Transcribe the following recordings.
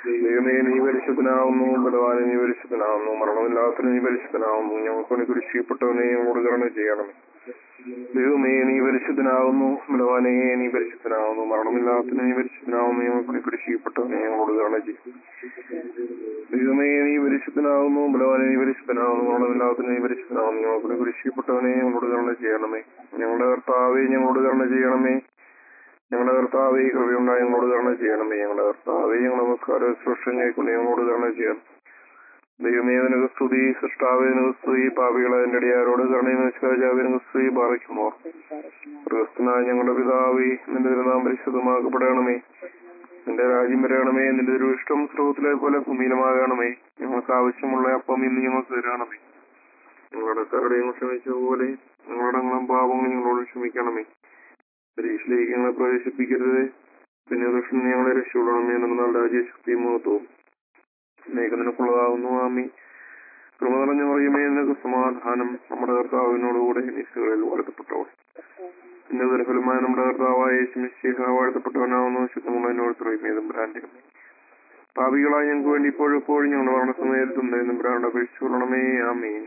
ദൈവമേ നീ പരിശുദ്ധനാവുന്നു ബലവാനെ നീ പരിശുദ്ധനാവുന്നു മരണമില്ലാത്ത നീ പരിശുദ്ധനാവുന്നു ഞങ്ങൾക്ക് വേണ്ടി കുരിശിക്കപ്പെട്ടവനെ ഞങ്ങളോട് കരുണ ചെയ്യണമേ ദൈവമേ നീ പരിശുദ്ധനാവുന്നു ബലവാനെ നീ പരിശുദ്ധനാവുന്നു മരണമില്ലാത്ത നീ പരിശുദ്ധനാവുന്നു ഞങ്ങൾക്ക് വേണ്ടി കുരിശിക്കപ്പെട്ടവനെ ഞങ്ങളോട് കരുണ ചെയ്യും ദൈവമേ നീ പരിശുദ്ധനാവുന്നു ബലവാനെ നീ പരിശുദ്ധനാവുന്നു മരണമില്ലാത്ത നീ പരിശുദ്ധനാവുന്നു ഞങ്ങൾക്ക് വേണ്ടി കുരിശിക്കപ്പെട്ടവനെ ഞങ്ങളോട് കരുണ ചെയ്യണമേ ഞങ്ങളുടെ കർത്താവെ ഞങ്ങളോട് കരുണ ചെയ്യണമേ ഞങ്ങളുടെ കർത്താവെ കൃപയുണ്ടായി ഞങ്ങളോട് കരുണ ചെയ്യണമേ ഞങ്ങളുടെ കർത്താവെ ഞങ്ങൾ നമസ്കാര ശുശ്രൂഷം കൈക്കൊണ്ട് ഞങ്ങളോട് കരുണ ചെയ്യണം ദൈവമേ നിനക്ക് സ്തുതി സൃഷ്ടാവേ നിനക്ക് സ്തുതി പാപികളെ എന്റെ അടിയാരോട് കരുണയും നിഷ്കാജാവേ നിനക്ക് സ്തുതി പാറിക്കുമോ ക്രിസ്തുനായ ഞങ്ങളുടെ പിതാവേ നിന്റെ തിരുനാം പരിശുദ്ധമാക്കപ്പെടണമേ നിന്റെ രാജ്യം വരണമേ നിന്റെ ഒരു ഇഷ്ടം സ്രോതത്തിലെ പോലെ ഭൂമിയിലുമാകണമേ ഞങ്ങൾക്ക് ആവശ്യമുള്ള അപ്പം ഇന്ന് ഞങ്ങൾക്ക് തരണമേ ഞങ്ങളുടെ കരുടയും ക്ഷമിച്ച പോലെ ഞങ്ങളുടെ ഞങ്ങളും പാപങ്ങൾ ഞങ്ങളോട് ക്ഷമിക്കണമേ പരീക്ഷയിലേക്ക് ഞങ്ങളെ പ്രവേശിപ്പിക്കരുത് പിന്നെ ദുഷ്ടം ഞങ്ങളെ രക്ഷപ്പെടണമേ എന്നാൽ രാജ്യശക്തിയും മഹത്വവും നീക്ക് നിനക്കുള്ളതാകുന്നു ആമി കൃപ നിറഞ്ഞ പറയുമേ നിനക്ക് സമാധാനം നമ്മുടെ കർത്താവിനോടുകൂടെ നിസ്സുകളിൽ വാഴ്ത്തപ്പെട്ടവൻ എന്റെ ദുരഫലമായ നമ്മുടെ കർത്താവായ യേശുമിശിഹ വാഴ്ത്തപ്പെട്ടവനാവുന്നു ശുദ്ധമുള്ളതിനോട് തുടങ്ങിയതും ബ്രാൻഡ് പാപികളായി ഞങ്ങൾക്ക് വേണ്ടി ഇപ്പോഴും എപ്പോഴും ഞങ്ങളുടെ മരണസമയത്തും ബ്രാൻഡ് അപേക്ഷിച്ചുകൊള്ളണമേ ആമീൻ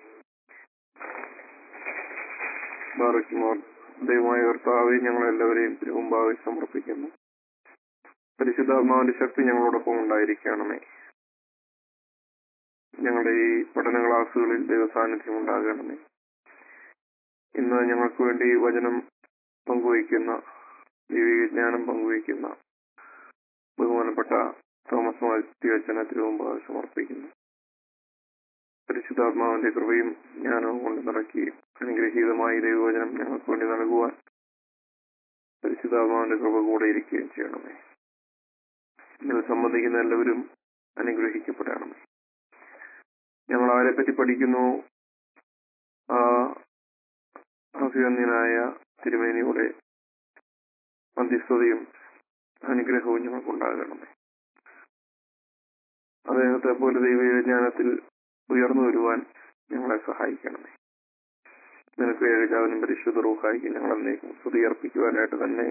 ബാറയ്ക്കുമാർ ദൈവമായ കർത്താവെ ഞങ്ങളെല്ലാവരെയും തിരുമുമ്പാകെ സമർപ്പിക്കുന്നു പരിശുദ്ധാത്മാവിന്റെ ശക്തി ഞങ്ങളോടൊപ്പം ഉണ്ടായിരിക്കണമേ ഞങ്ങളുടെ ഈ പഠന ക്ലാസ്സുകളിൽ ദൈവസാന്നിധ്യം ഉണ്ടാകണമേ ഇന്ന് ഞങ്ങൾക്ക് വേണ്ടി വചനം പങ്കുവയ്ക്കുന്ന ദൈവികജ്ഞാനം പങ്കുവയ്ക്കുന്ന ബഹുമാനപ്പെട്ട തോമസ് മാത്യച്ചന തിരുമുമ്പാകെ സമർപ്പിക്കുന്നു പരിശുദ്ധാത്മാവിന്റെ കൃപയും ജ്ഞാനവും കൊണ്ട് നിറയ്ക്കുകയും അനുഗ്രഹീതമായി ദൈവവചനം ഞങ്ങൾക്ക് വേണ്ടി നൽകുവാൻ പരിശുദ്ധാത്മാവിന്റെ കൃപ കൂടെ ഇരിക്കുകയും ചെയ്യണമേ ഇതിൽ സംബന്ധിക്കുന്ന എല്ലാവരും അനുഗ്രഹിക്കപ്പെടണമേ ഞങ്ങൾ ആരെപ്പറ്റി പഠിക്കുന്നു ആ അഭിവന്യനായ തിരുമേനിയുടെ മധ്യസ്ഥതയും അനുഗ്രഹവും ഞങ്ങൾക്കുണ്ടാകണമേ അദ്ദേഹത്തെ പോലെ ദൈവജ്ഞാനത്തിൽ ഉയർന്നു വരുവാൻ ഞങ്ങളെ സഹായിക്കണമേ നിനക്ക് ഏഴാവിനും പരിശുദ്ധ റൂഹായിക്ക് ഞങ്ങൾ എന്നേക്കും സ്തുതിയർപ്പിക്കുവാനായിട്ട് തന്നെ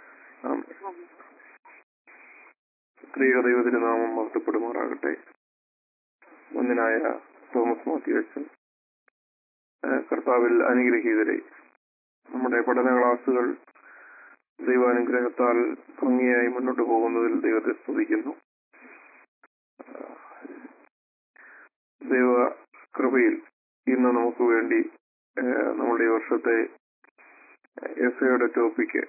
സ്ത്രീക ദൈവത്തിന്റെ നാമം മഹത്വപ്പെടുമാറാകട്ടെ ഒന്നിനായ തോമസ് മാത്യുവച്ചൻ കർത്താവിൽ അനുഗ്രഹീതരെ നമ്മുടെ പഠന ക്ലാസുകൾ ദൈവാനുഗ്രഹത്താൽ ഭംഗിയായി മുന്നോട്ട് പോകുന്നതിൽ ദൈവത്തെ സ്തുതിക്കുന്നു ദൈവ കൃപയിൽ ഇന്ന് നമുക്ക് വേണ്ടി നമ്മുടെ ഈ വർഷത്തെ എസ് എയുടെ ടോപ്പിക്ക്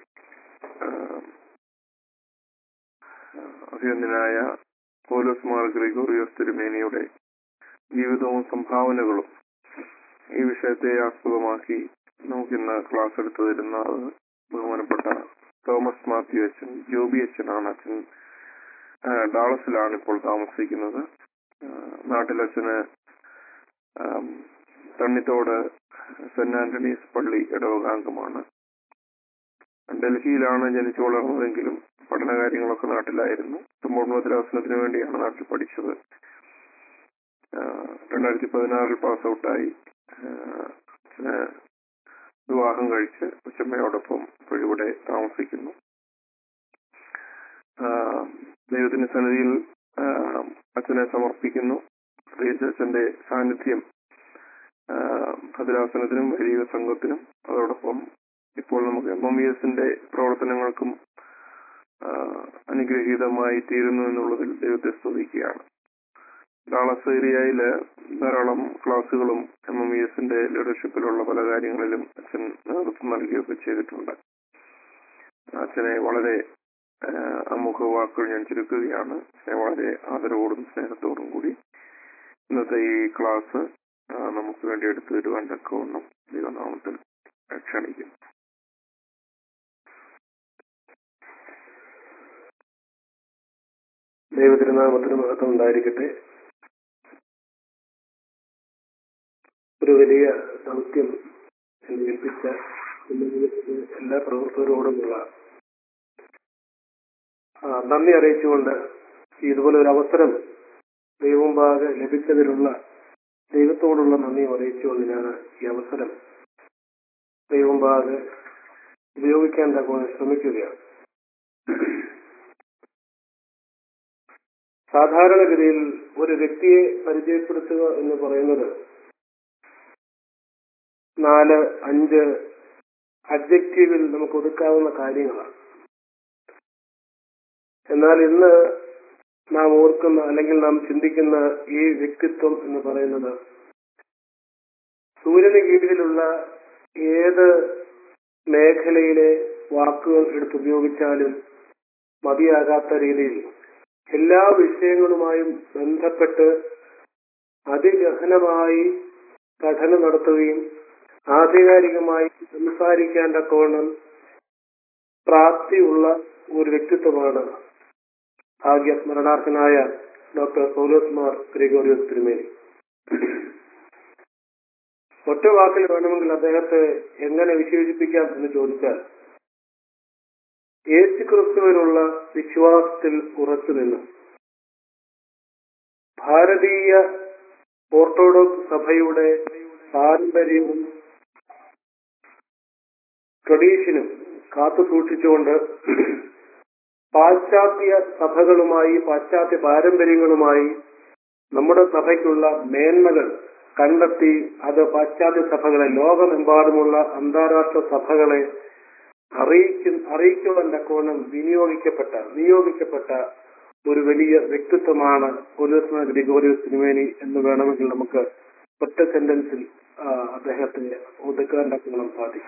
അഭിനന്ദനായ പോലീസ് മാർ ഗ്രിഗോറിയോസ് തിരുമേനിയുടെ ജീവിതവും സംഭാവനകളും ഈ വിഷയത്തെ ആസ്പദമാക്കി നമുക്കിന്ന് ക്ലാസ് എടുത്തു തരുന്ന ബഹുമാനപ്പെട്ട തോമസ് മാത്യു അച്ഛൻ ജോബി അച്ഛനാണ് അച്ഛൻ ഡാളസിലാണ് ഇപ്പോൾ താമസിക്കുന്നത് നാട്ടിലച്ഛന് തണ്ണിത്തോട് സെന്റ് ആന്റണീസ് പള്ളി ഇടവകാംഗമാണ് ഡൽഹിയിലാണ് ജനിച്ചു വളർന്നതെങ്കിലും പഠന കാര്യങ്ങളൊക്കെ നാട്ടിലായിരുന്നു തുമ്പോൺമദ്രാസനത്തിന് വേണ്ടിയാണ് നാട്ടിൽ പഠിച്ചത് രണ്ടായിരത്തി പതിനാറിൽ പാസ് ഔട്ടായി വിവാഹം കഴിച്ച് ഉച്ചമ്മയോടൊപ്പം ഇപ്പോഴിവിടെ താമസിക്കുന്നു ദൈവത്തിന്റെ സന്നിധിയിൽ അച്ഛനെ സമർപ്പിക്കുന്നു പ്രത്യേകിച്ച് അച്ഛന്റെ സാന്നിധ്യം ഭദ്രാസനത്തിനും വൈദിക സംഘത്തിനും അതോടൊപ്പം ഇപ്പോൾ നമുക്ക് എം എം വി എസിന്റെ പ്രവർത്തനങ്ങൾക്കും അനുഗ്രഹീതമായി തീരുന്നു എന്നുള്ളതിൽ ദൈവത്തെ സ്തുതിക്കുകയാണ് ഡാളസ് ഏരിയയില് ധാരാളം ക്ലാസ്സുകളും എം എം വി എസിന്റെ ലീഡർഷിപ്പിലുള്ള പല കാര്യങ്ങളിലും അച്ഛൻ നേതൃത്വം നൽകുകയൊക്കെ ചെയ്തിട്ടുണ്ട് അച്ഛനെ വളരെ അമുഖ വാക്കുകൾ ഞാൻ ചുരുക്കുകയാണ് വളരെ ആദരവോടും സ്നേഹത്തോടും കൂടി ഇന്നത്തെ ഈ ക്ലാസ് നമുക്ക് വേണ്ടി എടുത്തു തരുവാൻ തക്കവണ്ണം ദൈവനാമത്തിൽ ക്ഷണിക്കുന്നു ദൈവതിരുനാമത്തിന് മഹത്വം ഉണ്ടായിരിക്കട്ടെ ഒരു വലിയ ദൗത്യം എന്നെ ഏൽപ്പിച്ച എല്ലാ പ്രവർത്തകരോടുമുള്ള നന്ദി അറിയിച്ചുകൊണ്ട് ഇതുപോലെ ഒരു അവസരം ദൈവമുമ്പാകെ ലഭിച്ചതിലുള്ള ദൈവത്തോടുള്ള നന്ദി അറിയിച്ചുകൊണ്ട് ഞാൻ ഈ അവസരം ദൈവമുമ്പാകെ ഉപയോഗിക്കാൻ തക്കവണ്ണം ശ്രമിക്കുകയാണ് സാധാരണഗതിയിൽ ഒരു വ്യക്തിയെ പരിചയപ്പെടുത്തുക എന്ന് പറയുന്നത് എന്ന് പറയുന്നത് നാല് അഞ്ച് അബ്ജക്റ്റീവിൽ നമുക്ക് ഒതുക്കാവുന്ന കാര്യങ്ങളാണ് എന്നാൽ ഇന്ന് നാം ഓർക്കുന്ന അല്ലെങ്കിൽ നാം ചിന്തിക്കുന്ന ഈ വ്യക്തിത്വം എന്ന് പറയുന്നത് സൂര്യന് കീഴിലുള്ള ഏത് മേഖലയിലെ വാക്കുകൾ എടുത്തുപയോഗിച്ചാലും മതിയാകാത്ത രീതിയിൽ എല്ലാ വിഷയങ്ങളുമായും ബന്ധപ്പെട്ട് അതിഗഹനമായി പഠനം നടത്തുകയും ആധികാരികമായി സംസാരിക്കാൻ തക്കവണ്ണം പ്രാപ്തിയുള്ള ഒരു വ്യക്തിത്വമാണ് ഭാഗ്യ സ്മരണാർത്ഥനായ ഡോക്ടർ പൗലോസ് മാർ ഗ്രിഗോറിയോസ് തിരുമേനി ഒറ്റ വാക്കിൽ വേണമെങ്കിൽ അദ്ദേഹത്തെ എങ്ങനെ വിശേഷിപ്പിക്കാം എന്ന് ചോദിച്ചാൽ യേശു ക്രിസ്തുവിനുള്ള വിശ്വാസത്തിൽ ഉറച്ചു നിന്നു ഭാരതീയ ഓർത്തഡോക്സ് സഭയുടെ പാരമ്പര്യവും ട്രഡീഷനും കാത്തു സൂക്ഷിച്ചുകൊണ്ട് പാശ്ചാത്യ സഭകളുമായി പാശ്ചാത്യ പാരമ്പര്യങ്ങളുമായി നമ്മുടെ സഭയ്ക്കുള്ള മേന്മകൾ കണ്ടെത്തി അത് പാശ്ചാത്യ സഭകളെ ലോകമെമ്പാടുമുള്ള അന്താരാഷ്ട്ര സഭകളെ അറിയിക്കു അറിയിക്കുവാൻ തക്കവണ്ണം വിനിയോഗിക്കപ്പെട്ട നിയോഗിക്കപ്പെട്ട ഒരു വലിയ വ്യക്തിത്വമാണ് പോലീസ് ഗ്രിഗോറിയസ് തിരുമേനി എന്ന് വേണമെങ്കിൽ നമുക്ക് ഒറ്റ സെന്റൻസിൽ ആ, അദ്ദേഹത്തെ ഒതുക്കാൻ തക്കവണ്ണം സാധിക്കും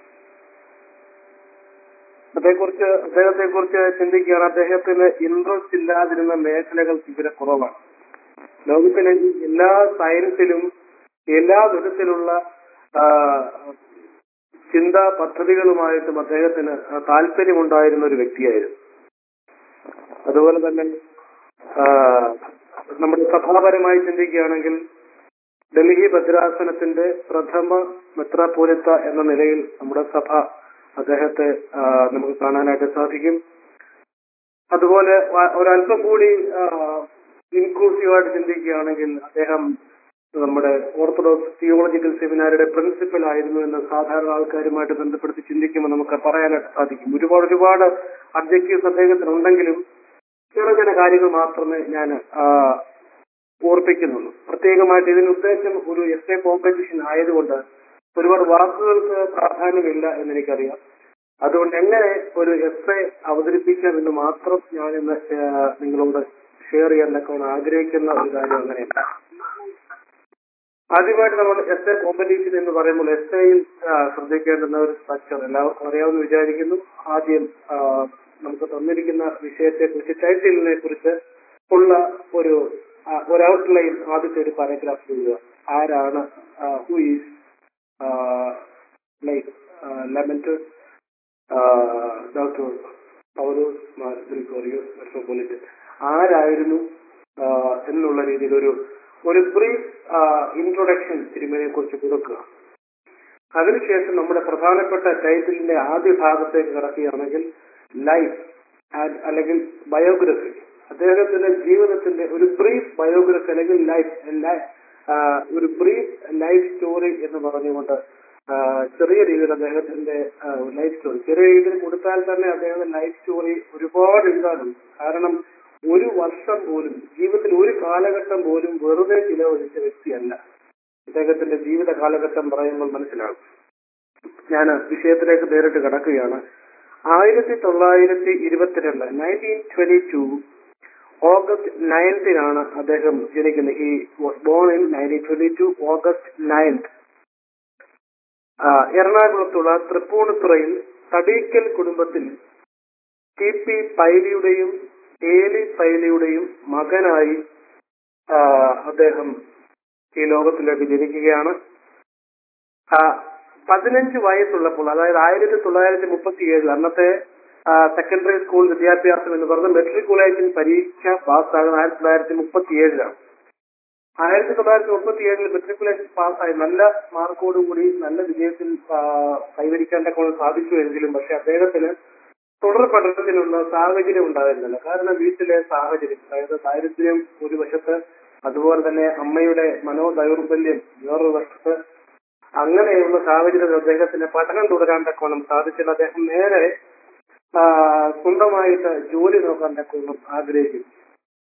അതേക്കുറിച്ച് അദ്ദേഹത്തെ കുറിച്ച് ചിന്തിക്കുകയാണ് അദ്ദേഹത്തിന് ഇൻട്രസ്റ്റ് ഇല്ലാതിരുന്ന മേഖലകൾ തീരെ കുറവാണ് ലോകത്തിലെ എല്ലാ സയൻസിലും എല്ലാ വിധത്തിലുള്ള ആ, ചിന്താ പദ്ധതികളുമായിട്ടും അദ്ദേഹത്തിന് താല്പര്യമുണ്ടായിരുന്ന ഒരു വ്യക്തിയായിരുന്നു അതുപോലെ തന്നെ ആ, നമ്മുടെ സഭാപരമായി ചിന്തിക്കുകയാണെങ്കിൽ ഡൽഹി ഭദ്രാസനത്തിന്റെ പ്രഥമ മെത്രാപോലിത്ത എന്ന നിലയിൽ നമ്മുടെ സഭ അദ്ദേഹത്തെ ആ, നമുക്ക് കാണാനായിട്ട് സാധിക്കും അതുപോലെ വ- ഒരല്പം കൂടി ഇൻക്ലൂസീവായിട്ട് ചിന്തിക്കുകയാണെങ്കിൽ അദ്ദേഹം നമ്മുടെ ഓർത്തഡോക്സ് തിയോളജിക്കൽ സെമിനാരിയുടെ പ്രിൻസിപ്പൽ ആയിരുന്നു എന്ന് സാധാരണ ആൾക്കാരുമായിട്ട് ബന്ധപ്പെടുത്തി ചിന്തിക്കുമ്പോൾ നമുക്ക് പറയാനായിട്ട് സാധിക്കും ഒരുപാട് ഒരുപാട് അബ്ജക്റ്റീവ്സ് അദ്ദേഹത്തിനുണ്ടെങ്കിലും ചില ചില കാര്യങ്ങൾ മാത്രമേ ഞാൻ ഓർപ്പിക്കുന്നുള്ളൂ പ്രത്യേകമായിട്ട് ഇതിന് ഉദ്ദേശം ഒരു എസ് എ കോമ്പറ്റീഷൻ ആയതുകൊണ്ട് ഒരുപാട് വാക്കുകൾക്ക് പ്രാധാന്യമില്ല എന്ന് എനിക്കറിയാം അതുകൊണ്ട് എങ്ങനെ ഒരു എസ് എ അവതരിപ്പിക്കാം എന്ന് മാത്രം ഞാൻ ഇന്ന് ആ, നിങ്ങളോട് ഷെയർ ചെയ്യാൻ തക്കവണ്ണം ആഗ്രഹിക്കുന്ന ഒരു കാര്യം അങ്ങനെയല്ല ആദ്യമായിട്ട് നമ്മൾ എസ് എ കോമ്പറ്റീഷൻ എന്ന് പറയുമ്പോൾ എസ് എയിൽ ശ്രദ്ധിക്കേണ്ടുന്ന ഒരു സ്ട്രക്ചർ എല്ലാവർക്കും അറിയാമെന്ന് വിചാരിക്കുന്നു ആദ്യം ആ, നമുക്ക് തന്നിരിക്കുന്ന വിഷയത്തെ കുറിച്ച് ടൈറ്റിലിനെ കുറിച്ച് ഉള്ള ഒരു ആ, ഒരു ഔട്ട്ലൈൻ ആദ്യത്തെ ഒരു പാരഗ്രാഫ് ചെയ്യുക ആരാണ് who is like lament doctor Paulos Mar Gregorios metropolitan ആരായിരുന്നു ആ, എന്നുള്ള രീതിയിൽ ഒരു ഒരു ബ്രീഫ് ഇൻട്രൊഡക്ഷൻ തിരുമേനിയെ കുറിച്ച് കൊടുക്കുക അതിനുശേഷം നമ്മുടെ പ്രധാനപ്പെട്ട ടൈറ്റിലിന്റെ ആദ്യ ഭാഗത്തേക്ക് കിടക്കുകയാണെങ്കിൽ ലൈഫ് അല്ലെങ്കിൽ ബയോഗ്രഫി അദ്ദേഹത്തിന്റെ ജീവിതത്തിന്റെ ഒരു ബ്രീഫ് ബയോഗ്രഫി അല്ലെങ്കിൽ ലൈഫ് ഒരു ബ്രീഫ് ലൈഫ് സ്റ്റോറി എന്ന് പറഞ്ഞുകൊണ്ട് ആ, ചെറിയ രീതിയിൽ അദ്ദേഹത്തിന്റെ ലൈഫ് സ്റ്റോറി ചെറിയ രീതിയിൽ കൊടുത്താൽ തന്നെ അദ്ദേഹത്തിന്റെ ലൈഫ് സ്റ്റോറി ഒരുപാട് എഴുതാനുണ്ട് കാരണം ഒരു വർഷം പോലും ജീവിതത്തിൽ ഒരു കാലഘട്ടം പോലും വെറുതെ ചിലവഴിച്ച വ്യക്തിയല്ല ഇദ്ദേഹത്തിന്റെ ജീവിത കാലഘട്ടം പറയുമ്പോൾ മനസ്സിലാകും ഞാൻ വിഷയത്തിലേക്ക് നേരിട്ട് കടക്കുകയാണ് ആയിരത്തി തൊള്ളായിരത്തി ഇരുപത്തിരണ്ട് നയൻറ്റീൻ ട്വന്റി ടു ഓഗസ്റ്റ് നയൻത്തിനാണ് അദ്ദേഹം ജനിക്കുന്നത് he was born in nineteen twenty two August ninth എറണാകുളത്തുള്ള തൃപ്പൂണിത്തുറയിൽ തടീക്കൽ കുടുംബത്തിൽ ടി പി പൈലിയുടെയും ഏലി പൈലിയുടെയും മകനായി ആ, അദ്ദേഹം ഈ ലോകത്തിലേക്ക് ജനിക്കുകയാണ് ആ, പതിനഞ്ച് വയസ്സുള്ളപ്പോൾ അതായത് ആയിരത്തി തൊള്ളായിരത്തി മുപ്പത്തി ഏഴിൽ അന്നത്തെ സെക്കൻഡറി സ്കൂൾ വിദ്യാഭ്യാസം എന്ന് പറഞ്ഞ മെട്രിക്കുലേഷൻ പരീക്ഷ പാസ്സാകുന്ന ആയിരത്തി തൊള്ളായിരത്തി മുപ്പത്തി ഏഴിലാണ് ആയിരത്തി തൊള്ളായിരത്തി മുപ്പത്തി ഏഴിൽ മെട്രിക്കുലേഷൻ പാസ്സായി നല്ല മാർക്കോടുകൂടി നല്ല വിജയത്തിൽ ആ, കൈവരിക്കാൻ തക്കോളം സാധിച്ചു എങ്കിലും പക്ഷെ അദ്ദേഹത്തിന് തുടർ പഠനത്തിനുള്ള സാഹചര്യം ഉണ്ടായിരുന്നില്ല കാരണം വീട്ടിലെ സാഹചര്യം അതായത് ദാരിദ്ര്യം ഒരു വശത്ത് അതുപോലെ തന്നെ അമ്മയുടെ മനോദൗർബല്യം വേറൊരു വശത്ത് അങ്ങനെയുള്ള സാഹചര്യത്തിൽ അദ്ദേഹത്തിന് പഠനം തുടരാൻ തക്കോണം സാധിച്ചില്ല അദ്ദേഹം നേരെ ആ, സ്വന്തമായിട്ട് ജോലി നോക്കാൻ തക്കോണം ആഗ്രഹിച്ചു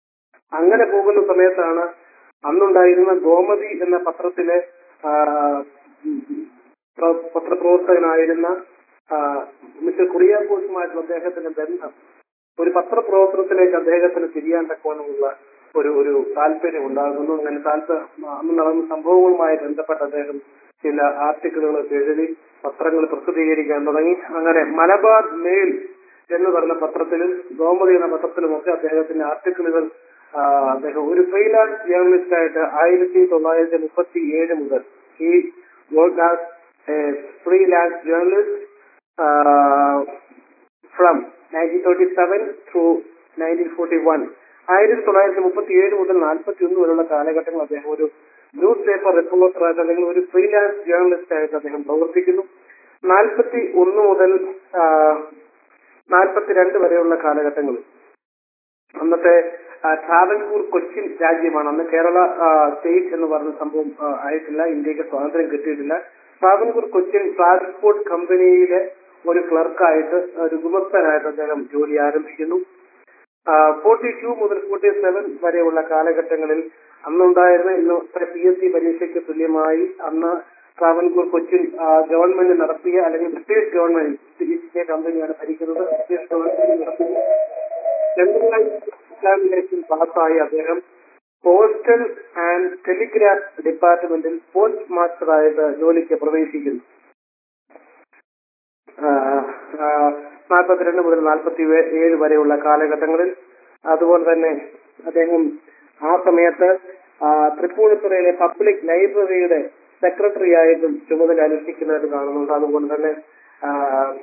അങ്ങനെ പോകുന്ന സമയത്താണ് അന്നുണ്ടായിരുന്ന ഗോമതി എന്ന പത്രത്തിലെ ആ, ഉം, പ്ര- പത്രപ്രവർത്തകനായിരുന്ന ആ, മിസ്റ്റർ കുറിയാക്കോസുമായിട്ടുള്ള അദ്ദേഹത്തിന്റെ ബന്ധം ഒരു പത്രപ്രവർത്തനത്തിലേക്ക് അദ്ദേഹത്തിന് തിരിയാൻ തക്കവണ്ണമുള്ള ഒരു ഒരു താല്പര്യം ഉണ്ടാകുന്നു അങ്ങനെ താല്പര്യം അന്ന് നടന്ന സംഭവങ്ങളുമായി ബന്ധപ്പെട്ട് അദ്ദേഹം ചില ആർട്ടിക്കിളുകളൊക്കെ എഴുതി പത്രങ്ങൾ പ്രസിദ്ധീകരിക്കാൻ തുടങ്ങി അങ്ങനെ മലബാർ മെയിൽ എന്ന് പറഞ്ഞ പത്രത്തിലും ഗോമതി എന്ന പത്രത്തിലുമൊക്കെ അദ്ദേഹത്തിന്റെ ആർട്ടിക്കിളുകൾ ആ, അദ്ദേഹം ഒരു ഫ്രീലാൻസ് ജേർണലിസ്റ്റ് ആയിട്ട് ആയിരത്തി തൊള്ളായിരത്തി മുപ്പത്തി ഏഴ് മുതൽ he work as freelance journalist from nineteen thirty seven through nineteen forty one ആയിരത്തി തൊള്ളായിരത്തി മുപ്പത്തി ഏഴ് മുതൽ നാൽപ്പത്തി ഒന്ന് വരെയുള്ള കാലഘട്ടങ്ങൾ അദ്ദേഹം ഒരു ന്യൂസ് പേപ്പർ റിപ്പോർട്ടറായിട്ട് അല്ലെങ്കിൽ ഒരു ഫ്രീലാൻസ് ജേർണലിസ്റ്റ് ആയിട്ട് അദ്ദേഹം പ്രവർത്തിക്കുന്നു നാൽപ്പത്തി ഒന്ന് മുതൽ നാൽപ്പത്തിരണ്ട് വരെയുള്ള കാലഘട്ടങ്ങളിൽ അന്നത്തെ ആ, ട്രാവൻകൂർ കൊച്ചിൻ രാജ്യമാണ് അന്ന് കേരള ആ, സ്റ്റേറ്റ് എന്ന് പറഞ്ഞ സംഭവം ആ, ആയിട്ടില്ല ഇന്ത്യക്ക് സ്വാതന്ത്ര്യം കിട്ടിയിട്ടില്ല ട്രാവൻകൂർ കൊച്ചിൻ ട്രാൻസ്പോർട്ട് കമ്പനിയിലെ ഒരു ക്ലർക്കായിട്ട് ഒരു ഗുമസ്തനായിട്ട് അദ്ദേഹം ജോലി ആരംഭിക്കുന്നു ഫോർട്ടി ടു മുതൽ ഫോർട്ടി സെവൻ വരെയുള്ള കാലഘട്ടങ്ങളിൽ അന്നുണ്ടായിരുന്ന ഇന്നത്തെ പി എസ് സി പരീക്ഷയ്ക്ക് തുല്യമായി അന്ന് ട്രാവൻകൂർ കൊച്ചിൻ ആ, ഗവൺമെന്റ് നടത്തിയ അല്ലെങ്കിൽ ബ്രിട്ടീഷ് ഗവൺമെന്റ് ഈസ്റ്റ് ഇന്ത്യ കമ്പനിയാണ് ഭരിക്കുന്നത് ബ്രിട്ടീഷ് ഗവൺമെന്റ് നടത്തിയ ജനറൽ എക്സാമിനേഷൻ പാസ്സായി അദ്ദേഹം പോസ്റ്റൽ ആൻഡ് ടെലിഗ്രാഫ് ഡിപ്പാർട്ട്മെന്റിൽ പോസ്റ്റ് മാസ്റ്ററായിട്ട് ജോലിക്ക് പ്രവേശിക്കുന്നു നാൽപ്പത്തിരണ്ട് മുതൽ നാൽപ്പത്തി ഏഴ് വരെയുള്ള കാലഘട്ടങ്ങളിൽ അതുപോലെ തന്നെ അദ്ദേഹം ആ സമയത്ത് ആ, തൃപ്പൂണിത്തുറയിലെ പബ്ലിക് ലൈബ്രറിയുടെ സെക്രട്ടറി ആയിട്ടും ചുമതല അനുഷ്ഠിക്കുന്നതായിട്ട് കാണുന്നുണ്ട് അതുപോലെ തന്നെ ആ,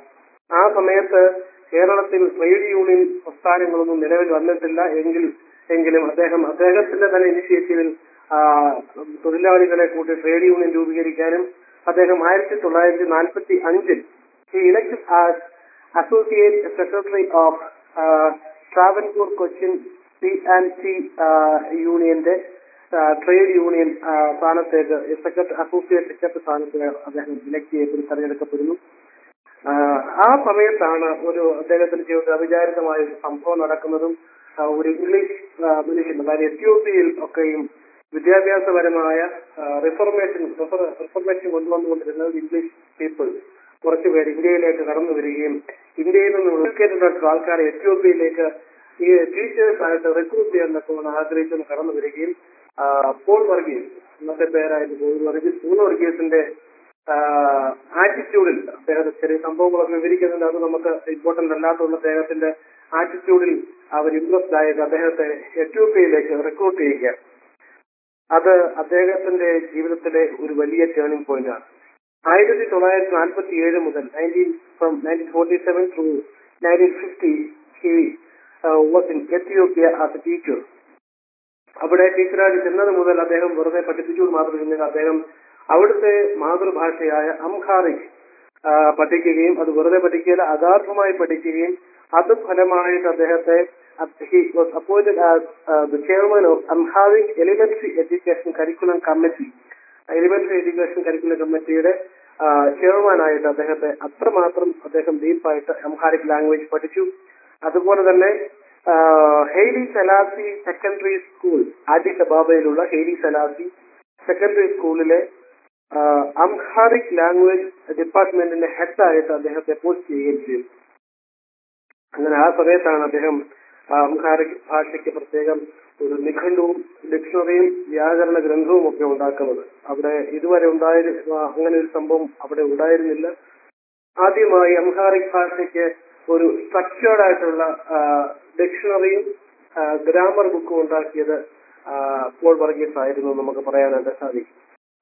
ആ സമയത്ത് കേരളത്തിൽ ട്രേഡ് യൂണിയൻ പ്രസ്ഥാനങ്ങളൊന്നും നിലവിൽ വന്നിട്ടില്ല എങ്കിൽ എങ്കിലും അദ്ദേഹം അദ്ദേഹത്തിന്റെ തന്നെ ഇനിഷ്യേറ്റീവിൽ ആ, തൊഴിലാളികളെ കൂട്ടി ട്രേഡ് യൂണിയൻ രൂപീകരിക്കാനും അദ്ദേഹം ആയിരത്തി തൊള്ളായിരത്തി നാൽപ്പത്തി അഞ്ചിൽ he elected as associate secretary of uh, Travancore Cochin P and C യൂണിയന്റെ ട്രേഡ് യൂണിയൻ ആ, സ്ഥാനത്തേക്ക് സെക്രട്ടറി അസോസിയേറ്റ് സെക്രട്ടറി സ്ഥാനത്തേക്ക് അദ്ദേഹം ഇലക്ട് ചെയ്യപ്പെടും തെരഞ്ഞെടുക്കപ്പെടുന്നു ആ, ആ സമയത്താണ് ഒരു അദ്ദേഹത്തിന്റെ ജീവിതത്തിൽ അവിചാരിതമായ ഒരു സംഭവം നടക്കുന്നതും ആ, ഒരു ഇംഗ്ലീഷ് ആ, മനുഷ്യൻ അതായത് എത്യോപ്യയിൽ ഒക്കെയും വിദ്യാഭ്യാസപരമായ റിഫർമേഷൻ റിഫർമേഷൻ കൊണ്ടുവന്നുകൊണ്ടിരുന്ന ഒരു ഇംഗ്ലീഷ് പീപ്പിൾ കുറച്ചുപേർ ഇന്ത്യയിലേക്ക് കടന്നു വരികയും ഇന്ത്യയിൽ നിന്ന് എഡ്യൂക്കേറ്റഡ് ആയിട്ടുള്ള ആൾക്കാരെ എത്യോപ്യയിലേക്ക് ഈ ടീച്ചേഴ്സ് ആയിട്ട് റിക്രൂട്ട് ചെയ്യാൻ തക്കവണ്ണം ആഗ്രഹിച്ചൊന്ന് കടന്നു വരികയും ആ, പോൾ വർഗീസ് ഇന്നത്തെ പേരായിട്ട് പോൾ വർഗീസ് പോൾ വർഗീസിന്റെ ആറ്റിറ്റ്യൂഡിൽ അദ്ദേഹത്തെ ചെറിയ സംഭവങ്ങളൊക്കെ വിവരിക്കുന്നുണ്ട് അത് നമുക്ക് ഇമ്പോർട്ടന്റ് അല്ലാത്തുള്ള അദ്ദേഹത്തിന്റെ ആറ്റിറ്റ്യൂഡിൽ അവർ ഇംപ്രസ്ഡ് ആയത് അദ്ദേഹത്തെ എത്യോപ്യയിലേക്ക് റിക്രൂട്ട് ചെയ്യുക അത് അദ്ദേഹത്തിന്റെ ജീവിതത്തിലെ ഒരു വലിയ ടേണിംഗ് പോയിന്റ് ആണ് ആയിരത്തി തൊള്ളായിരത്തി നാൽപ്പത്തി ഏഴ് മുതൽ nineteen from nineteen forty seven to nineteen fifty he was in Ethiopia as a teacher അവിടെ ടീച്ചറായിട്ട് ചെന്നത് മുതൽ അദ്ദേഹം വെറുതെ പഠിപ്പിച്ചു മാത്രമില്ല അദ്ദേഹം അവിടുത്തെ മാതൃഭാഷയായ അംഹാറിക് ആ, പഠിക്കുകയും അത് വെറുതെ പഠിക്കുകയില്ല അഗാധമായി പഠിക്കുകയും അത് ഫലമായിട്ട് അദ്ദേഹത്തെ he was appointed as uh, the chairman of Amharic Elementary Education Curriculum Committee. Elementary education curricular കമ്മിറ്റിയുടെ ചെയർമാൻ ആയിട്ട് അദ്ദേഹത്തെ അത്രമാത്രം അദ്ദേഹം ഡീപ്പായിട്ട് അംഹാരിക് ലാംഗ്വേജ് പഠിച്ചു അതുപോലെ തന്നെ ആ, Haile Selassie secondary school Addis അബാബയിലുള്ള ഹെയ്ലി സലാസി സെക്കൻഡറി സ്കൂളിലെ ആ, അംഹാരിക് ലാംഗ്വേജ് ഡിപ്പാർട്ട്മെന്റിന്റെ ഹെഡായിട്ട് അദ്ദേഹത്തെ പോസ്റ്റ് ചെയ്യുകയും ചെയ്തു അങ്ങനെ ആ സമയത്താണ് അദ്ദേഹം ആ, അംഹാരിക് ഭാഷയ്ക്ക് പ്രത്യേകം ഒരു നിഘണ്ടുവും ഡിക്ഷണറിയും വ്യാകരണ ഗ്രന്ഥവും ഒക്കെ ഉണ്ടാക്കുന്നത് അവിടെ ഇതുവരെ ഉണ്ടായിരുന്ന അങ്ങനെ ഒരു സംഭവം അവിടെ ഉണ്ടായിരുന്നില്ല ആദ്യമായി അംഹാറിക് ഭാഷയ്ക്ക് ഒരു സ്ട്രക്ചേർഡ് ആയിട്ടുള്ള ഡിക്ഷണറിയും ഗ്രാമർ ബുക്കും ഉണ്ടാക്കിയത് ആ, പോൾ വർഗീസ് ആയിരുന്നു എന്ന് നമുക്ക് പറയാനായിട്ട് സാധിക്കും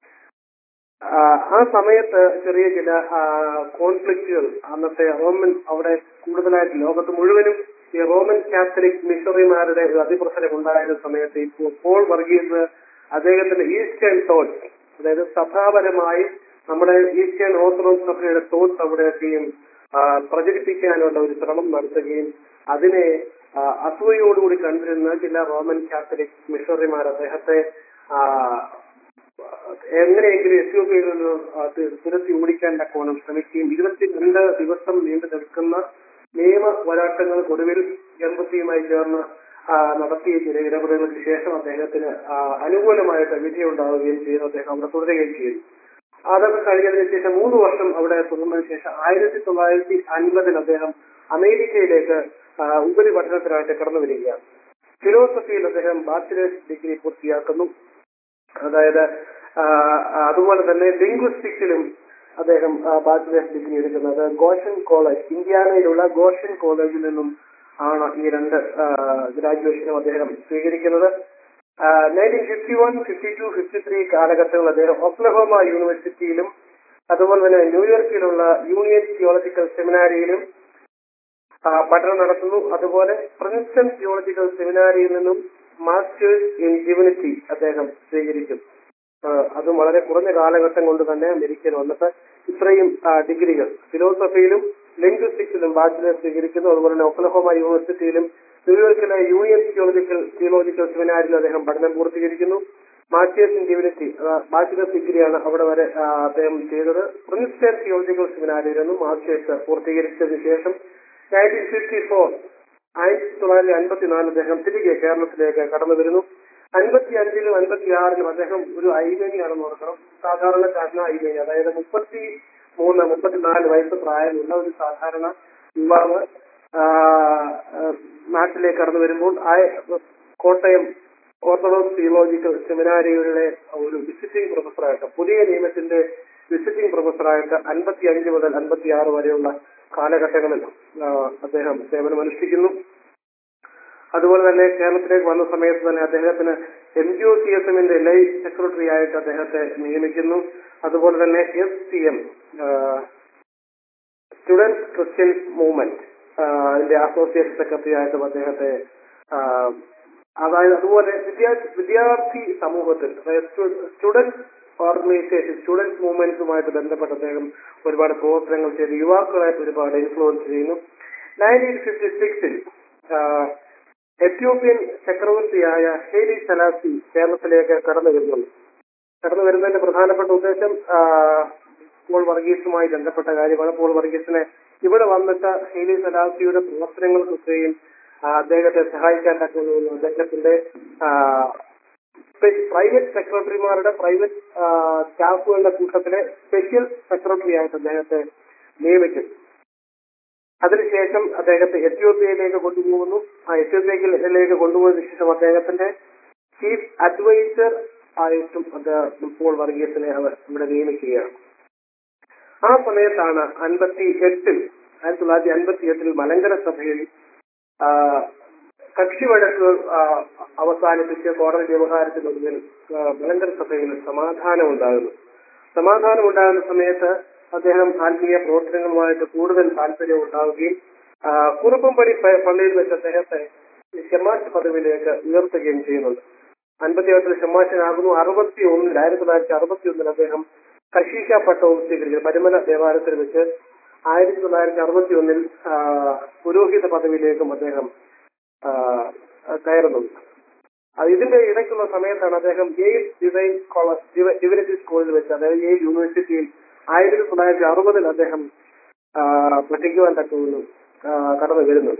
ആ, ആ സമയത്ത് ചെറിയ ചില കോൺഫ്ലിക്റ്റുകൾ അന്നത്തെ റോമൻ അവിടെ കൂടുതലായിട്ട് ലോകത്ത് മുഴുവനും ഈ റോമൻ കാത്തലിക് മിഷണറിമാരുടെ ഒരു അതിപ്രസരം ഉണ്ടായിരുന്ന സമയത്ത് ഇപ്പോൾ പോൾ വർഗീസ് അദ്ദേഹത്തിന്റെ ഈസ്റ്റേൺ തോട്ട്സ് അതായത് സഭാപരമായി നമ്മുടെ ഈസ്റ്റേൺ ഓർത്തഡോക്സ് സഭയുടെ തോട്ട്സ് അവിടെയൊക്കെയും ആ, പ്രചരിപ്പിക്കാനുള്ള ഒരു ശ്രമം നടത്തുകയും അതിനെ ആ, അസൂയയോടുകൂടി കണ്ടിരുന്ന ചില റോമൻ കാത്തലിക് മിഷണറിമാർ അദ്ദേഹത്തെ ആ, എങ്ങനെയെങ്കിലും എത്യോപ്യയിൽ നിന്ന് അത് തുരത്തി ഓടിക്കാൻ തക്കോണം ശ്രമിക്കുകയും ഇരുപത്തിരണ്ട് ദിവസം നീണ്ടു നിൽക്കുന്ന നിയമ പോരാട്ടങ്ങൾക്കൊടുവിൽ എംബസിയുമായി ചേർന്ന് ആ, നടത്തിയ ചില ഇടപെടലുകൾക്ക് ശേഷം അദ്ദേഹത്തിന് ആ, അനുകൂലമായിട്ട് വിധി ഉണ്ടാവുകയും ചെയ്തു അദ്ദേഹം അവിടെ തുടരുകയും ചെയ്തു അതൊക്കെ കഴിഞ്ഞതിന് ശേഷം മൂന്ന് വർഷം അവിടെ തുടർന്നതിന് ശേഷം ആയിരത്തി തൊള്ളായിരത്തി അൻപതിൽ അദ്ദേഹം അമേരിക്കയിലേക്ക് ആ, ഉപരിപഠനത്തിനായിട്ട് കടന്നു വരികയാണ് ഫിലോസഫിയിൽ അദ്ദേഹം ബാച്ചിലേഴ്സ് ഡിഗ്രി പൂർത്തിയാക്കുന്നു അതായത് ആ, അതുപോലെ തന്നെ ലിംഗ്വിസ്റ്റിക്സിലും അദ്ദേഹം ബാച്ചിലേഴ്സ് ഡിഗ്രി എടുക്കുന്നത് ഗോഷൻ കോളേജ് ഇന്ത്യാനയിലുള്ള ഗോഷൻ കോളേജിൽ നിന്നും ആണ് ഈ രണ്ട് ഗ്രാജുവേഷനും അദ്ദേഹം സ്വീകരിക്കുന്നത് nineteen fifty one fifty two fifty three കാലഘട്ടങ്ങളിൽ അദ്ദേഹം ഒക്ലഹോമ യൂണിവേഴ്സിറ്റിയിലും അതുപോലെ തന്നെ ന്യൂയോർക്കിലുള്ള യൂണിയൻ തിയോളജിക്കൽ സെമിനാരിയിലും ആ, പഠനം നടത്തുന്നു അതുപോലെ പ്രിൻസ്റ്റൺ തിയോളജിക്കൽ സെമിനാരിയിൽ നിന്നും മാസ്റ്റേഴ്സ് ഇൻ ഡിവിനിറ്റി അദ്ദേഹം സ്വീകരിക്കും ആ, അതും വളരെ കുറഞ്ഞ കാലഘട്ടം കൊണ്ട് തന്നെ അമേരിക്കയിൽ വന്നിട്ട് ഇത്രയും ആ, ഡിഗ്രികൾ ഫിലോസഫിയിലും ലിംഗ്വിസ്റ്റിക്സിലും ബാച്ചിലേഴ്സ് സ്വീകരിക്കുന്നു അതുപോലെ തന്നെ ഒക്ലഹോമ യൂണിവേഴ്സിറ്റിയിലും ന്യൂയോർക്കിലെ യൂണിയൻ തിയോളജിക്കൽ തിയോളജിക്കൽ സെമിനാരിൽ അദ്ദേഹം പഠനം പൂർത്തീകരിക്കുന്നു മാസ്റ്റേഴ്സ് ഇൻ ഡിവിനിറ്റി ബാച്ചിലേഴ്സ് ഡിഗ്രിയാണ് അവിടെ വരെ ആ, അദ്ദേഹം ചെയ്തത് പ്രിൻസ്റ്റൺ തിയോളജിക്കൽ സെമിനാരിയിൽ നിന്നും മാസ്റ്റേഴ്സ് പൂർത്തീകരിച്ചതിന് ശേഷം നയൻറ്റീൻ ഫിഫ്റ്റി ഫോർ ആയിരത്തി തൊള്ളായിരത്തി അൻപത്തിനാല് അദ്ദേഹം തിരികെ കേരളത്തിലേക്ക് കടന്നു വരുന്നു അൻപത്തി അഞ്ചിലും അൻപത്തി ആറിലും അദ്ദേഹം ഒരു ഐമേനിയാണെന്ന് ഓർക്കണം സാധാരണക്കാരന ഐമേനി അതായത് മുപ്പത്തി മൂന്ന് മുപ്പത്തിനാല് വയസ്സ് പ്രായമുള്ള ഒരു സാധാരണ യുവാവ് ആ, ആ, നാട്ടിലേക്ക് കടന്നു വരുമ്പോൾ ആ കോട്ടയം ഓർത്തഡോക്സ് തിയോളജിക്കൽ സെമിനാരികളിലെ ഒരു വിസിറ്റിംഗ് പ്രൊഫസറായിട്ട് പുതിയ നിയമത്തിന്റെ വിസിറ്റിംഗ് പ്രൊഫസറായിട്ട് അൻപത്തി അഞ്ച് മുതൽ അൻപത്തി ആറ് വരെയുള്ള കാലഘട്ടങ്ങളിൽ ആ, അദ്ദേഹം സേവനമനുഷ്ഠിക്കുന്നു അതുപോലെ തന്നെ കേരളത്തിലേക്ക് വന്ന സമയത്ത് തന്നെ അദ്ദേഹത്തിന് M G O C S എമ്മിന്റെ ലൈഫ് സെക്രട്ടറി ആയിട്ട് അദ്ദേഹത്തെ നിയമിക്കുന്നു അതുപോലെ തന്നെ S C M students Christian movement അതിന്റെ അസോസിയേറ്റ് സെക്രട്ടറി ആയിട്ടും അദ്ദേഹത്തെ ആ, അതായത് അതുപോലെ വിദ്യാർത്ഥി വിദ്യാർത്ഥി സമൂഹത്തിൽ അതായത് സ്റ്റുഡൻസ് ഓർഗനൈസേഷൻ സ്റ്റുഡൻസ് മൂവ്മെന്റ്സുമായിട്ട് ബന്ധപ്പെട്ട് അദ്ദേഹം ഒരുപാട് പ്രവർത്തനങ്ങൾ ചെയ്ത് യുവാക്കളെ ഒരുപാട് ഇൻഫ്ലുവൻസ് ചെയ്യുന്നു നയൻറ്റീൻ ഫിഫ്റ്റി സിക്സിൽ എത്യോപ്യൻ ചക്രവർത്തിയായ ഹേലി സലാസി കേരളത്തിലേക്ക് കടന്നു വരുന്നുണ്ട് കടന്നു വരുന്നതിന്റെ പ്രധാനപ്പെട്ട ഉദ്ദേശം ആ, പോൾ വർഗീസുമായി ബന്ധപ്പെട്ട കാര്യമാണ് പോൾ വർഗീസിനെ ഇവിടെ വന്നിട്ട് ഹേലി സലാസിയുടെ പ്രവർത്തനങ്ങൾക്കൊക്കെയും ആ, അദ്ദേഹത്തെ സഹായിക്കാൻ തക്കവണ്ണം അദ്ദേഹത്തിന്റെ പ്രൈവറ്റ് സെക്രട്ടറിമാരുടെ പ്രൈവറ്റ് സ്റ്റാഫുകളുടെ കൂട്ടത്തിലെ സ്പെഷ്യൽ സെക്രട്ടറി ആയിട്ട് അദ്ദേഹത്തെ നിയമിക്കും അതിനുശേഷം അദ്ദേഹത്തെ എത്യോപ്യയിലേക്ക് കൊണ്ടുപോകുന്നു ആ എത്യോപ്യയിലേക്ക് കൊണ്ടുപോയതിനു ശേഷം അദ്ദേഹത്തിന്റെ ചീഫ് അഡ്വൈസർ ആയിട്ടും അദ്ദേഹം പോൾ വർഗീസിനെ അവർ ഇവിടെ നിയമിക്കുകയാണ് ആ സമയത്താണ് അൻപത്തി എട്ടിൽ ആയിരത്തി തൊള്ളായിരത്തി അൻപത്തി എട്ടിൽ മലങ്കര സഭയിൽ ആ, കക്ഷി വഴക്ക് ആ, അവസാനിപ്പിച്ച് കോടതി വ്യവഹാരത്തിനൊടുവിൽ ആ, മലങ്കര സഭയിൽ സമാധാനം ഉണ്ടാകുന്നു സമാധാനം ഉണ്ടാകുന്ന സമയത്ത് അദ്ദേഹം ആത്മീയ പ്രവർത്തനങ്ങളുമായിട്ട് കൂടുതൽ താല്പര്യം ഉണ്ടാവുകയും ആ, കുറുപ്പംപടി പ- പള്ളിയിൽ വെച്ച് അദ്ദേഹത്തെ ഷെമാശ് പദവിയിലേക്ക് ഉയർത്തുകയും ചെയ്യുന്നുണ്ട് അൻപത്തി എട്ടിൽ ഷെമാശനാകുന്നു അറുപത്തി ഒന്നിൽ ആയിരത്തി തൊള്ളായിരത്തി അറുപത്തി ഒന്നിൽ അദ്ദേഹം കശീഷ പട്ടവും സ്വീകരിച്ചു പരിമല ദേവാലയത്തിൽ വെച്ച് ആയിരത്തി തൊള്ളായിരത്തി അറുപത്തി ഒന്നിൽ പുരോഹിത പദവിയിലേക്കും അദ്ദേഹം ആ, കയറുന്നുണ്ട് അത് ഇതിന്റെ ഇടയ്ക്കുള്ള സമയത്താണ് അദ്ദേഹം യെയിൽ ഡിവൈൻ കോളേജ് ഡിവിനിറ്റി സ്കൂളിൽ വെച്ച് അതായത് യെയിൽ യൂണിവേഴ്സിറ്റിയിൽ ആയിരത്തി തൊള്ളായിരത്തി അറുപതിൽ അദ്ദേഹം ആ, പഠിക്കുവാൻ തക്കവണ്ണം ആ, കടന്നു വരുന്നുണ്ട്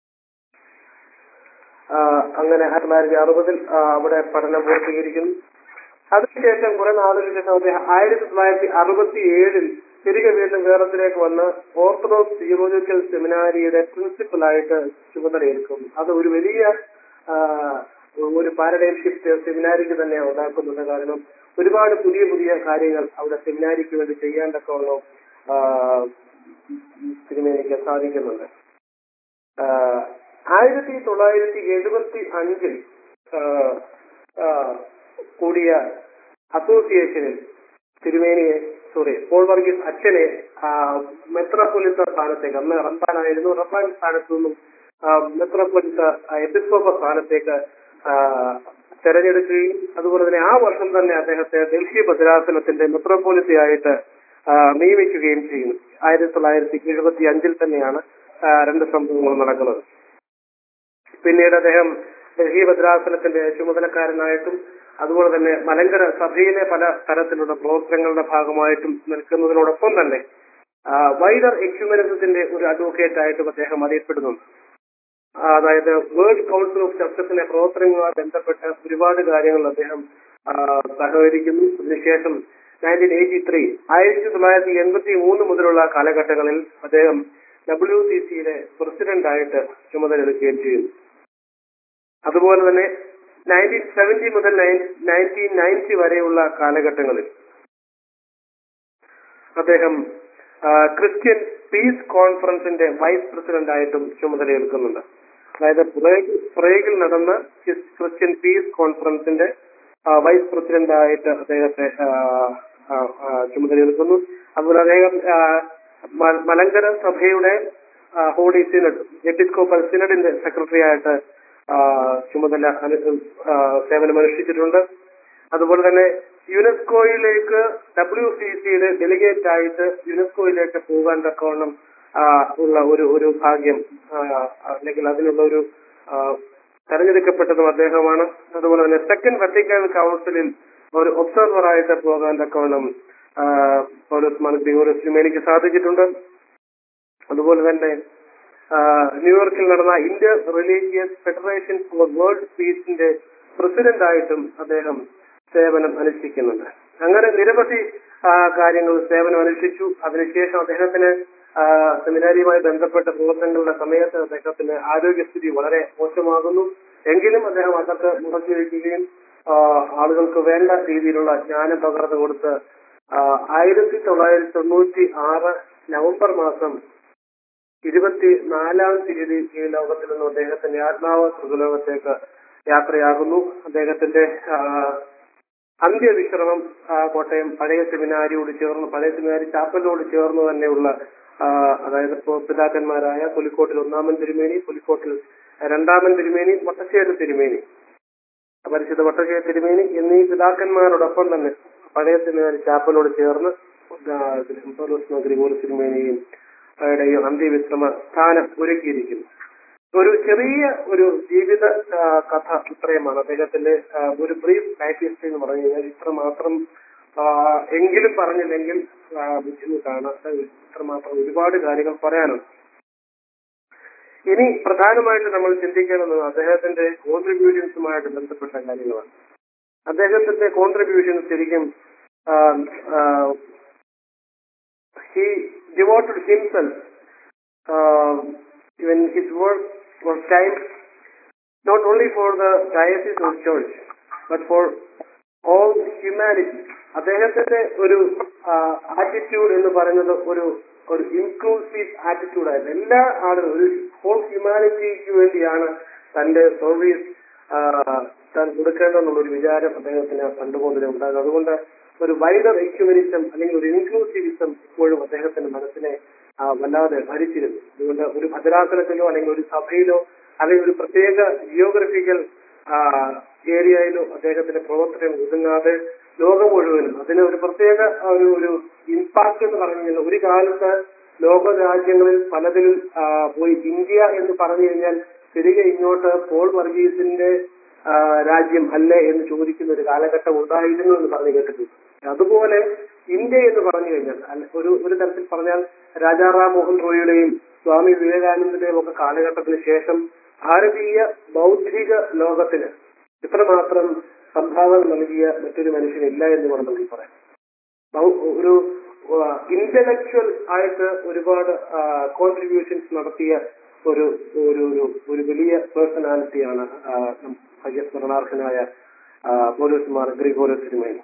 ആ, അങ്ങനെ ആയിരത്തി തൊള്ളായിരത്തി അറുപതിൽ ആ, അവിടെ പഠനം പൂർത്തീകരിക്കുന്നു അതിനുശേഷം കുറെ നാളുകൾക്ക് ശേഷം അദ്ദേഹം ആയിരത്തി തൊള്ളായിരത്തി അറുപത്തി ഏഴിൽ തിരികെ വീണ്ടും കേരളത്തിലേക്ക് വന്ന് ഓർത്തഡോക്സ് തിയോളജിക്കൽ സെമിനാരിയുടെ പ്രിൻസിപ്പലായിട്ട് ചുമതലയേൽക്കും അത് ഒരു വലിയ ആ, ഒരു പാരഡൈം ഷിഫ്റ്റ് സെമിനാരിക്ക് തന്നെ ഉണ്ടാക്കുന്നുണ്ട് കാരണം ഒരുപാട് പുതിയ പുതിയ കാര്യങ്ങൾ അവിടെ സെമിനാരിക്ക് വേണ്ടി ചെയ്യാൻ തക്കവണ്ണം ആ, തിരുമേനിക്ക് സാധിക്കുന്നുണ്ട് ആ, ആയിരത്തി തൊള്ളായിരത്തി എഴുപത്തി അഞ്ചിൽ ആ, ആ, കൂടിയ അസോസിയേഷനിൽ തിരുമേനിയെ സോറി പോൾ വർഗീസ് അച്ഛനെ ആ, മെത്രാപ്പൊലിത്ത സ്ഥാനത്തേക്ക് അന്ന് റബ്ബാനായിരുന്നു റബ്ബാൻ സ്ഥാനത്തു നിന്നും ആ, മെത്രാപ്പൊലിത്ത എപ്പിസ്കോപ്പ സ്ഥാനത്തേക്ക് ആ, തെരഞ്ഞെടുക്കുകയും അതുപോലെ തന്നെ ആ വർഷം തന്നെ അദ്ദേഹത്തെ ഡൽഹി ഭദ്രാസനത്തിന്റെ മെത്രോപോലിത്തയായിട്ട് ആ, നിയമിക്കുകയും ചെയ്യുന്നു ആയിരത്തി തൊള്ളായിരത്തി എഴുപത്തി അഞ്ചിൽ തന്നെയാണ് ആ, രണ്ട് സംഭവങ്ങൾ നടക്കുന്നത് പിന്നീട് അദ്ദേഹം ഡൽഹി ഭദ്രാസനത്തിന്റെ ചുമതലക്കാരനായിട്ടും അതുപോലെ തന്നെ മലങ്കര സഭയിലെ പല തരത്തിലുള്ള പ്രവർത്തനങ്ങളുടെ ഭാഗമായിട്ടും നിൽക്കുന്നതിനോടൊപ്പം തന്നെ വൈദർ എക്യുമനിസത്തിന്റെ ഒരു അഡ്വക്കേറ്റ് ആയിട്ടും അദ്ദേഹം അറിയപ്പെടുന്നുണ്ട് അതായത് വേൾഡ് കൗൺസിൽ ഓഫ് ചർച്ചസിന്റെ പ്രവർത്തനങ്ങളുമായി ബന്ധപ്പെട്ട ഒരുപാട് കാര്യങ്ങൾ അദ്ദേഹം ആ, സഹകരിക്കുന്നു അതിനുശേഷം നയൻറ്റീൻ എയ്റ്റി ത്രീ ആയിരത്തി തൊള്ളായിരത്തി എൺപത്തി മൂന്ന് മുതലുള്ള കാലഘട്ടങ്ങളിൽ അദ്ദേഹം ഡബ്ല്യു സി സിയുടെ പ്രസിഡന്റായിട്ട് ചുമതലയെടുക്കുകയും ചെയ്യുന്നു അതുപോലെ തന്നെ നയൻറ്റീൻ സെവന്റി മുതൽ നയൻറ്റീൻ നയൻറ്റി വരെയുള്ള കാലഘട്ടങ്ങളിൽ അദ്ദേഹം ആ, ക്രിസ്ത്യൻ പീസ് കോൺഫറൻസിന്റെ വൈസ് പ്രസിഡന്റായിട്ടും ചുമതലയേൽക്കുന്നുണ്ട് അതായത് പ്രേഗ് പ്രേഗിൽ നടന്ന ക്രിസ്- ക്രിസ്ത്യൻ പീസ് കോൺഫറൻസിന്റെ ആ, വൈസ് പ്രസിഡന്റായിട്ട് അദ്ദേഹത്തെ ആ, ആ, ആ, ചുമതലയേൽക്കുന്നു അതുപോലെ അദ്ദേഹം ആ, മ- മലങ്കര സഭയുടെ ആ, ഹോളി സിനഡ് എപ്പിസ്കോപ്പൽ സിനഡിന്റെ സെക്രട്ടറി ആയിട്ട് ആ, ചുമതല അനു- ആ, സേവനമനുഷ്ഠിച്ചിട്ടുണ്ട് അതുപോലെ തന്നെ യുനെസ്കോയിലേക്ക് ഡബ്ല്യു സി സിയുടെ ഡെലിഗേറ്റ് ആയിട്ട് യുനെസ്കോയിലേക്ക് പോകാൻ തക്കവണ്ണം ആ, ഉള്ള ഒരു ഒരു ഭാഗ്യം ആ, അല്ലെങ്കിൽ അതിനുള്ള ഒരു ആ, തെരഞ്ഞെടുക്കപ്പെട്ടതും അദ്ദേഹമാണ് അതുപോലെ തന്നെ സെക്കൻഡ് വെറ്റിക്കൻ കൗൺസിലിൽ ഒരു ഒബ്സർവർ ആയിട്ട് പോകാൻ തക്കവണ്ണം ആ, പൗലോസ് മാർ ഗ്രിഗോറിയസ് എനിക്ക് സാധിച്ചിട്ടുണ്ട് അതുപോലെ തന്നെ ആ, ന്യൂയോർക്കിൽ നടന്ന India religious federation for world പീസിന്റെ പ്രസിഡന്റ് ആയിട്ടും അദ്ദേഹം സേവനം അനുഷ്ഠിക്കുന്നുണ്ട് അങ്ങനെ നിരവധി ആ, കാര്യങ്ങൾ സേവനം അനുഷ്ഠിച്ചു അതിനുശേഷം അദ്ദേഹത്തിന് ആ, സെമിനാരിയുമായി ബന്ധപ്പെട്ട പ്രവർത്തനങ്ങളുടെ സമയത്ത് അദ്ദേഹത്തിന് ആരോഗ്യസ്ഥിതി വളരെ മോശമാകുന്നു എങ്കിലും അദ്ദേഹം അതൊക്കെ മുറച്ചു വയ്ക്കുകയും ആ, ആളുകൾക്ക് വേണ്ട രീതിയിലുള്ള ജ്ഞാനം പകർന്നു കൊടുത്ത് ആ, ആയിരത്തി തൊള്ളായിരത്തി തൊണ്ണൂറ്റി ആറ് നവംബർ മാസം ഇരുപത്തി നാലാം തീയതി ഈ ലോകത്തിൽ നിന്നും അദ്ദേഹത്തിന്റെ ആത്മാവ് സുഖലോകത്തേക്ക് യാത്രയാകുന്നു അദ്ദേഹത്തിന്റെ ആ, അന്ത്യവിശ്രമം ആ, കോട്ടയം പഴയ സെമിനാരിയോട് ചേർന്ന് പഴയ സെമിനാരി ചാപ്പലിനോട് ചേർന്ന് തന്നെയുള്ള ആ, അതായത് ഇപ്പോ പിതാക്കന്മാരായ പുലിക്കോട്ടിൽ ഒന്നാമൻ തിരുമേനി പുലിക്കോട്ടിൽ രണ്ടാമൻ തിരുമേനി വട്ടശ്ശേരി തിരുമേനി പരിശുദ്ധ വട്ടശ്ശേരി തിരുമേനി എന്നീ പിതാക്കന്മാരോടൊപ്പം തന്നെ പഴയ സെമിനാരി ചാപ്പലിനോട് ചേർന്ന് ആ, പൗലോസ് ഗ്രിഗോറിയസ് തിരുമേനിയും യുടെയും അന്ത്യവിശ്രമ സ്ഥാനം ഒരുക്കിയിരിക്കുന്നു ഒരു ചെറിയ ഒരു ജീവിത ആ, കഥ ഇത്രയുമാണ് അദ്ദേഹത്തിന്റെ ആ, ഒരു ബ്രീഫ് ലൈഫ് ഹിസ്റ്ററി എന്ന് പറഞ്ഞു കഴിഞ്ഞാൽ ഇത്ര മാത്രം ആ, എങ്കിലും പറഞ്ഞില്ലെങ്കിൽ ആ, ബുദ്ധിമുട്ടാണ് അത് ഇത്രമാത്രം ഒരുപാട് കാര്യങ്ങൾ പറയാനുണ്ട് ഇനി പ്രധാനമായിട്ട് നമ്മൾ ചിന്തിക്കേണ്ടത് അദ്ദേഹത്തിന്റെ കോൺട്രിബ്യൂഷൻസുമായിട്ട് ബന്ധപ്പെട്ട കാര്യങ്ങളാണ് അദ്ദേഹത്തിന്റെ കോൺട്രിബ്യൂഷൻസ് ശരിക്കും he devoted himself when his work was time not only for the diocese or church but for all humanity അദ്ദേഹത്തിന്റെ ഒരു ആറ്റിറ്റ്യൂഡ് എന്ന് പറയുന്നത് ഒരു ഒരു ഇൻക്ലൂസീവ് ആറ്റിറ്റ്യൂഡ് ആയിരുന്നു എല്ലാ ആളുകളും ഒരു ഹോൾ ഹ്യൂമാനിറ്റിക്ക് വേണ്ടിയാണ് തന്റെ സർവീസ് താൻ കൊടുക്കേണ്ടതെന്നുള്ള ഒരു വിചാരം അദ്ദേഹത്തിന് പണ്ട് മുതലേ ഉണ്ടാകും അതുകൊണ്ട് ഒരു വൈഡർ എക്യുമനിസം അല്ലെങ്കിൽ ഒരു ഇൻക്ലൂസീവിസം ഇപ്പോഴും അദ്ദേഹത്തിന്റെ മനസ്സിനെ ആ, വല്ലാതെ ഭരിച്ചിരുന്നു അതുകൊണ്ട് ഒരു ഭദ്രാസനത്തിലോ അല്ലെങ്കിൽ ഒരു സഭയിലോ അല്ലെങ്കിൽ ഒരു പ്രത്യേക ജിയോഗ്രഫിക്കൽ ഏരിയയിലോ അദ്ദേഹത്തിന്റെ പ്രവർത്തനം ഒതുങ്ങാതെ ലോകം മുഴുവനും അതിന് ഒരു പ്രത്യേക ആ, ഒരു ഒരു ഇമ്പാക്ട് എന്ന് പറഞ്ഞു കഴിഞ്ഞാൽ ഒരു കാലത്ത് ലോക രാജ്യങ്ങളിൽ പലതിലും ആ, പോയി ഇന്ത്യ എന്ന് പറഞ്ഞു കഴിഞ്ഞാൽ തിരികെ ഇങ്ങോട്ട് പോൾ വർഗീസിന്റെ ആ, രാജ്യം അല്ലേ എന്ന് ചോദിക്കുന്ന ഒരു കാലഘട്ടം ഉണ്ടായിരുന്നു എന്ന് പറഞ്ഞു കേട്ടിട്ടുണ്ട് അതുപോലെ ഇന്ത്യ എന്ന് പറഞ്ഞു കഴിഞ്ഞാൽ അല്ല, ഒരു ഒരു തരത്തിൽ പറഞ്ഞാൽ രാജാറാം മോഹൻ റോയിയുടെയും സ്വാമി വിവേകാനന്ദന്റെയും ഒക്കെ കാലഘട്ടത്തിന് ശേഷം ഭാരതീയ ബൗദ്ധിക ലോകത്തിന് ഇത്രമാത്രം സംഭാവന നൽകിയ മറ്റൊരു മനുഷ്യനില്ല എന്ന് വേണമെങ്കിൽ പറയാം ബൗ- ഒരു ഇന്റലക്ച്വൽ ആയിട്ട് ഒരുപാട് കോൺട്രിബ്യൂഷൻസ് നടത്തിയ ഒരു ഒരു ഒരു ഒരു വലിയ പേഴ്സണാലിറ്റിയാണ് ഭയസ്മരണാർഹനായ പോലീസ് മാർ ഗ്രിഗോറിയസ് തിരുമേനി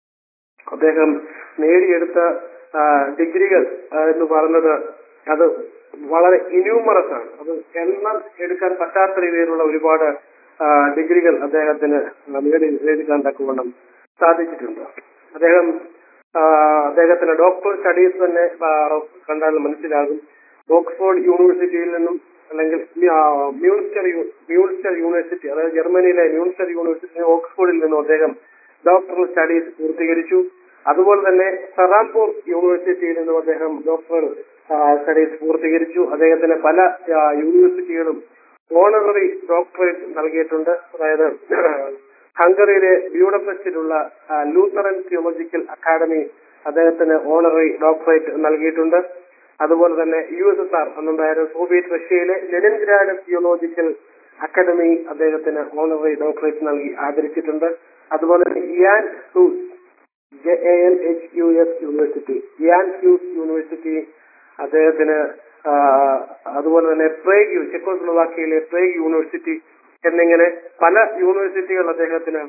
അദ്ദേഹം നേടിയെടുത്ത ആ, ഡിഗ്രികൾ ആ, എന്ന് പറയുന്നത് അത് വളരെ ഇന്യൂമറസ് ആണ് അത് എണ്ണം എടുക്കാൻ പറ്റാത്ത രീതിയിലുള്ള ഒരുപാട് ആ, ഡിഗ്രികൾ അദ്ദേഹത്തിന് നേടി നേടിക്കാൻ തക്കവണ്ണം സാധിച്ചിട്ടുണ്ട് അദ്ദേഹം ആ, അദ്ദേഹത്തിന്റെ ഡോക്ടർ സ്റ്റഡീസ് തന്നെ ആ, കണ്ടാൽ മനസ്സിലാകും ഓക്സ്ഫോർഡ് യൂണിവേഴ്സിറ്റിയിൽ നിന്നും അല്ലെങ്കിൽ ആ, മ്യൂൺസ്റ്റർ യു- മ്യൂൺസ്റ്റർ യൂണിവേഴ്സിറ്റി അതായത് ജർമ്മനിയിലെ മ്യൂൺസ്റ്റർ യൂണിവേഴ്സിറ്റി ഓക്സ്ഫോർഡിൽ നിന്നും അദ്ദേഹം ഡോക്ടറൽ സ്റ്റഡീസ് പൂർത്തീകരിച്ചു അതുപോലെ തന്നെ സറാംപൂർ യൂണിവേഴ്സിറ്റിയിൽ നിന്നും അദ്ദേഹം ഡോക്ടറൽ സ്റ്റഡീസ് പൂർത്തീകരിച്ചു അദ്ദേഹത്തിന് പല ആ, യൂണിവേഴ്സിറ്റികളും ഓണററി ഡോക്ടറേറ്റ് നൽകിയിട്ടുണ്ട് അതായത് ഹംഗറിയിലെ ബ്യൂഡഫെസ്റ്റിലുള്ള ലൂത്തറൻ തിയോളജിക്കൽ അക്കാദമി അദ്ദേഹത്തിന് ഓണററി ഡോക്ടറേറ്റ് നൽകിയിട്ടുണ്ട് അതുപോലെ തന്നെ യു എസ് എസ് ആർ എന്നുണ്ടായിരുന്ന സോവിയറ്റ് റഷ്യയിലെ ലെനിൻഗ്രാഡ് തിയോളജിക്കൽ അക്കാദമി അദ്ദേഹത്തിന് ഓണററി ഡോക്ടറേറ്റ് നൽകി ആദരിച്ചിട്ടുണ്ട് അതുപോലെ തന്നെ Jan Hus J A N H U S university Jan Hus university അദ്ദേഹത്തിന് ആ, അതുപോലെ തന്നെ പ്രേഗ് ചെക്കോസ്ലോവാക്കിയയിലെ പ്രേഗ് യൂണിവേഴ്സിറ്റി എന്നിങ്ങനെ പല യൂണിവേഴ്സിറ്റികൾ അദ്ദേഹത്തിന്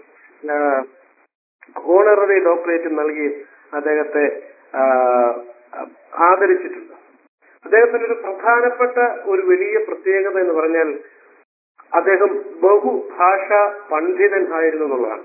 ഓണററി ഡോക്ടറേറ്റ് നൽകി അദ്ദേഹത്തെ ആ, ആദരിച്ചിട്ടുണ്ട് അദ്ദേഹത്തിന്റെ ഒരു പ്രധാനപ്പെട്ട ഒരു വലിയ പ്രത്യേകത എന്ന് പറഞ്ഞാൽ അദ്ദേഹം ബഹുഭാഷാ പണ്ഡിതൻ ആയിരുന്നു എന്നുള്ളതാണ്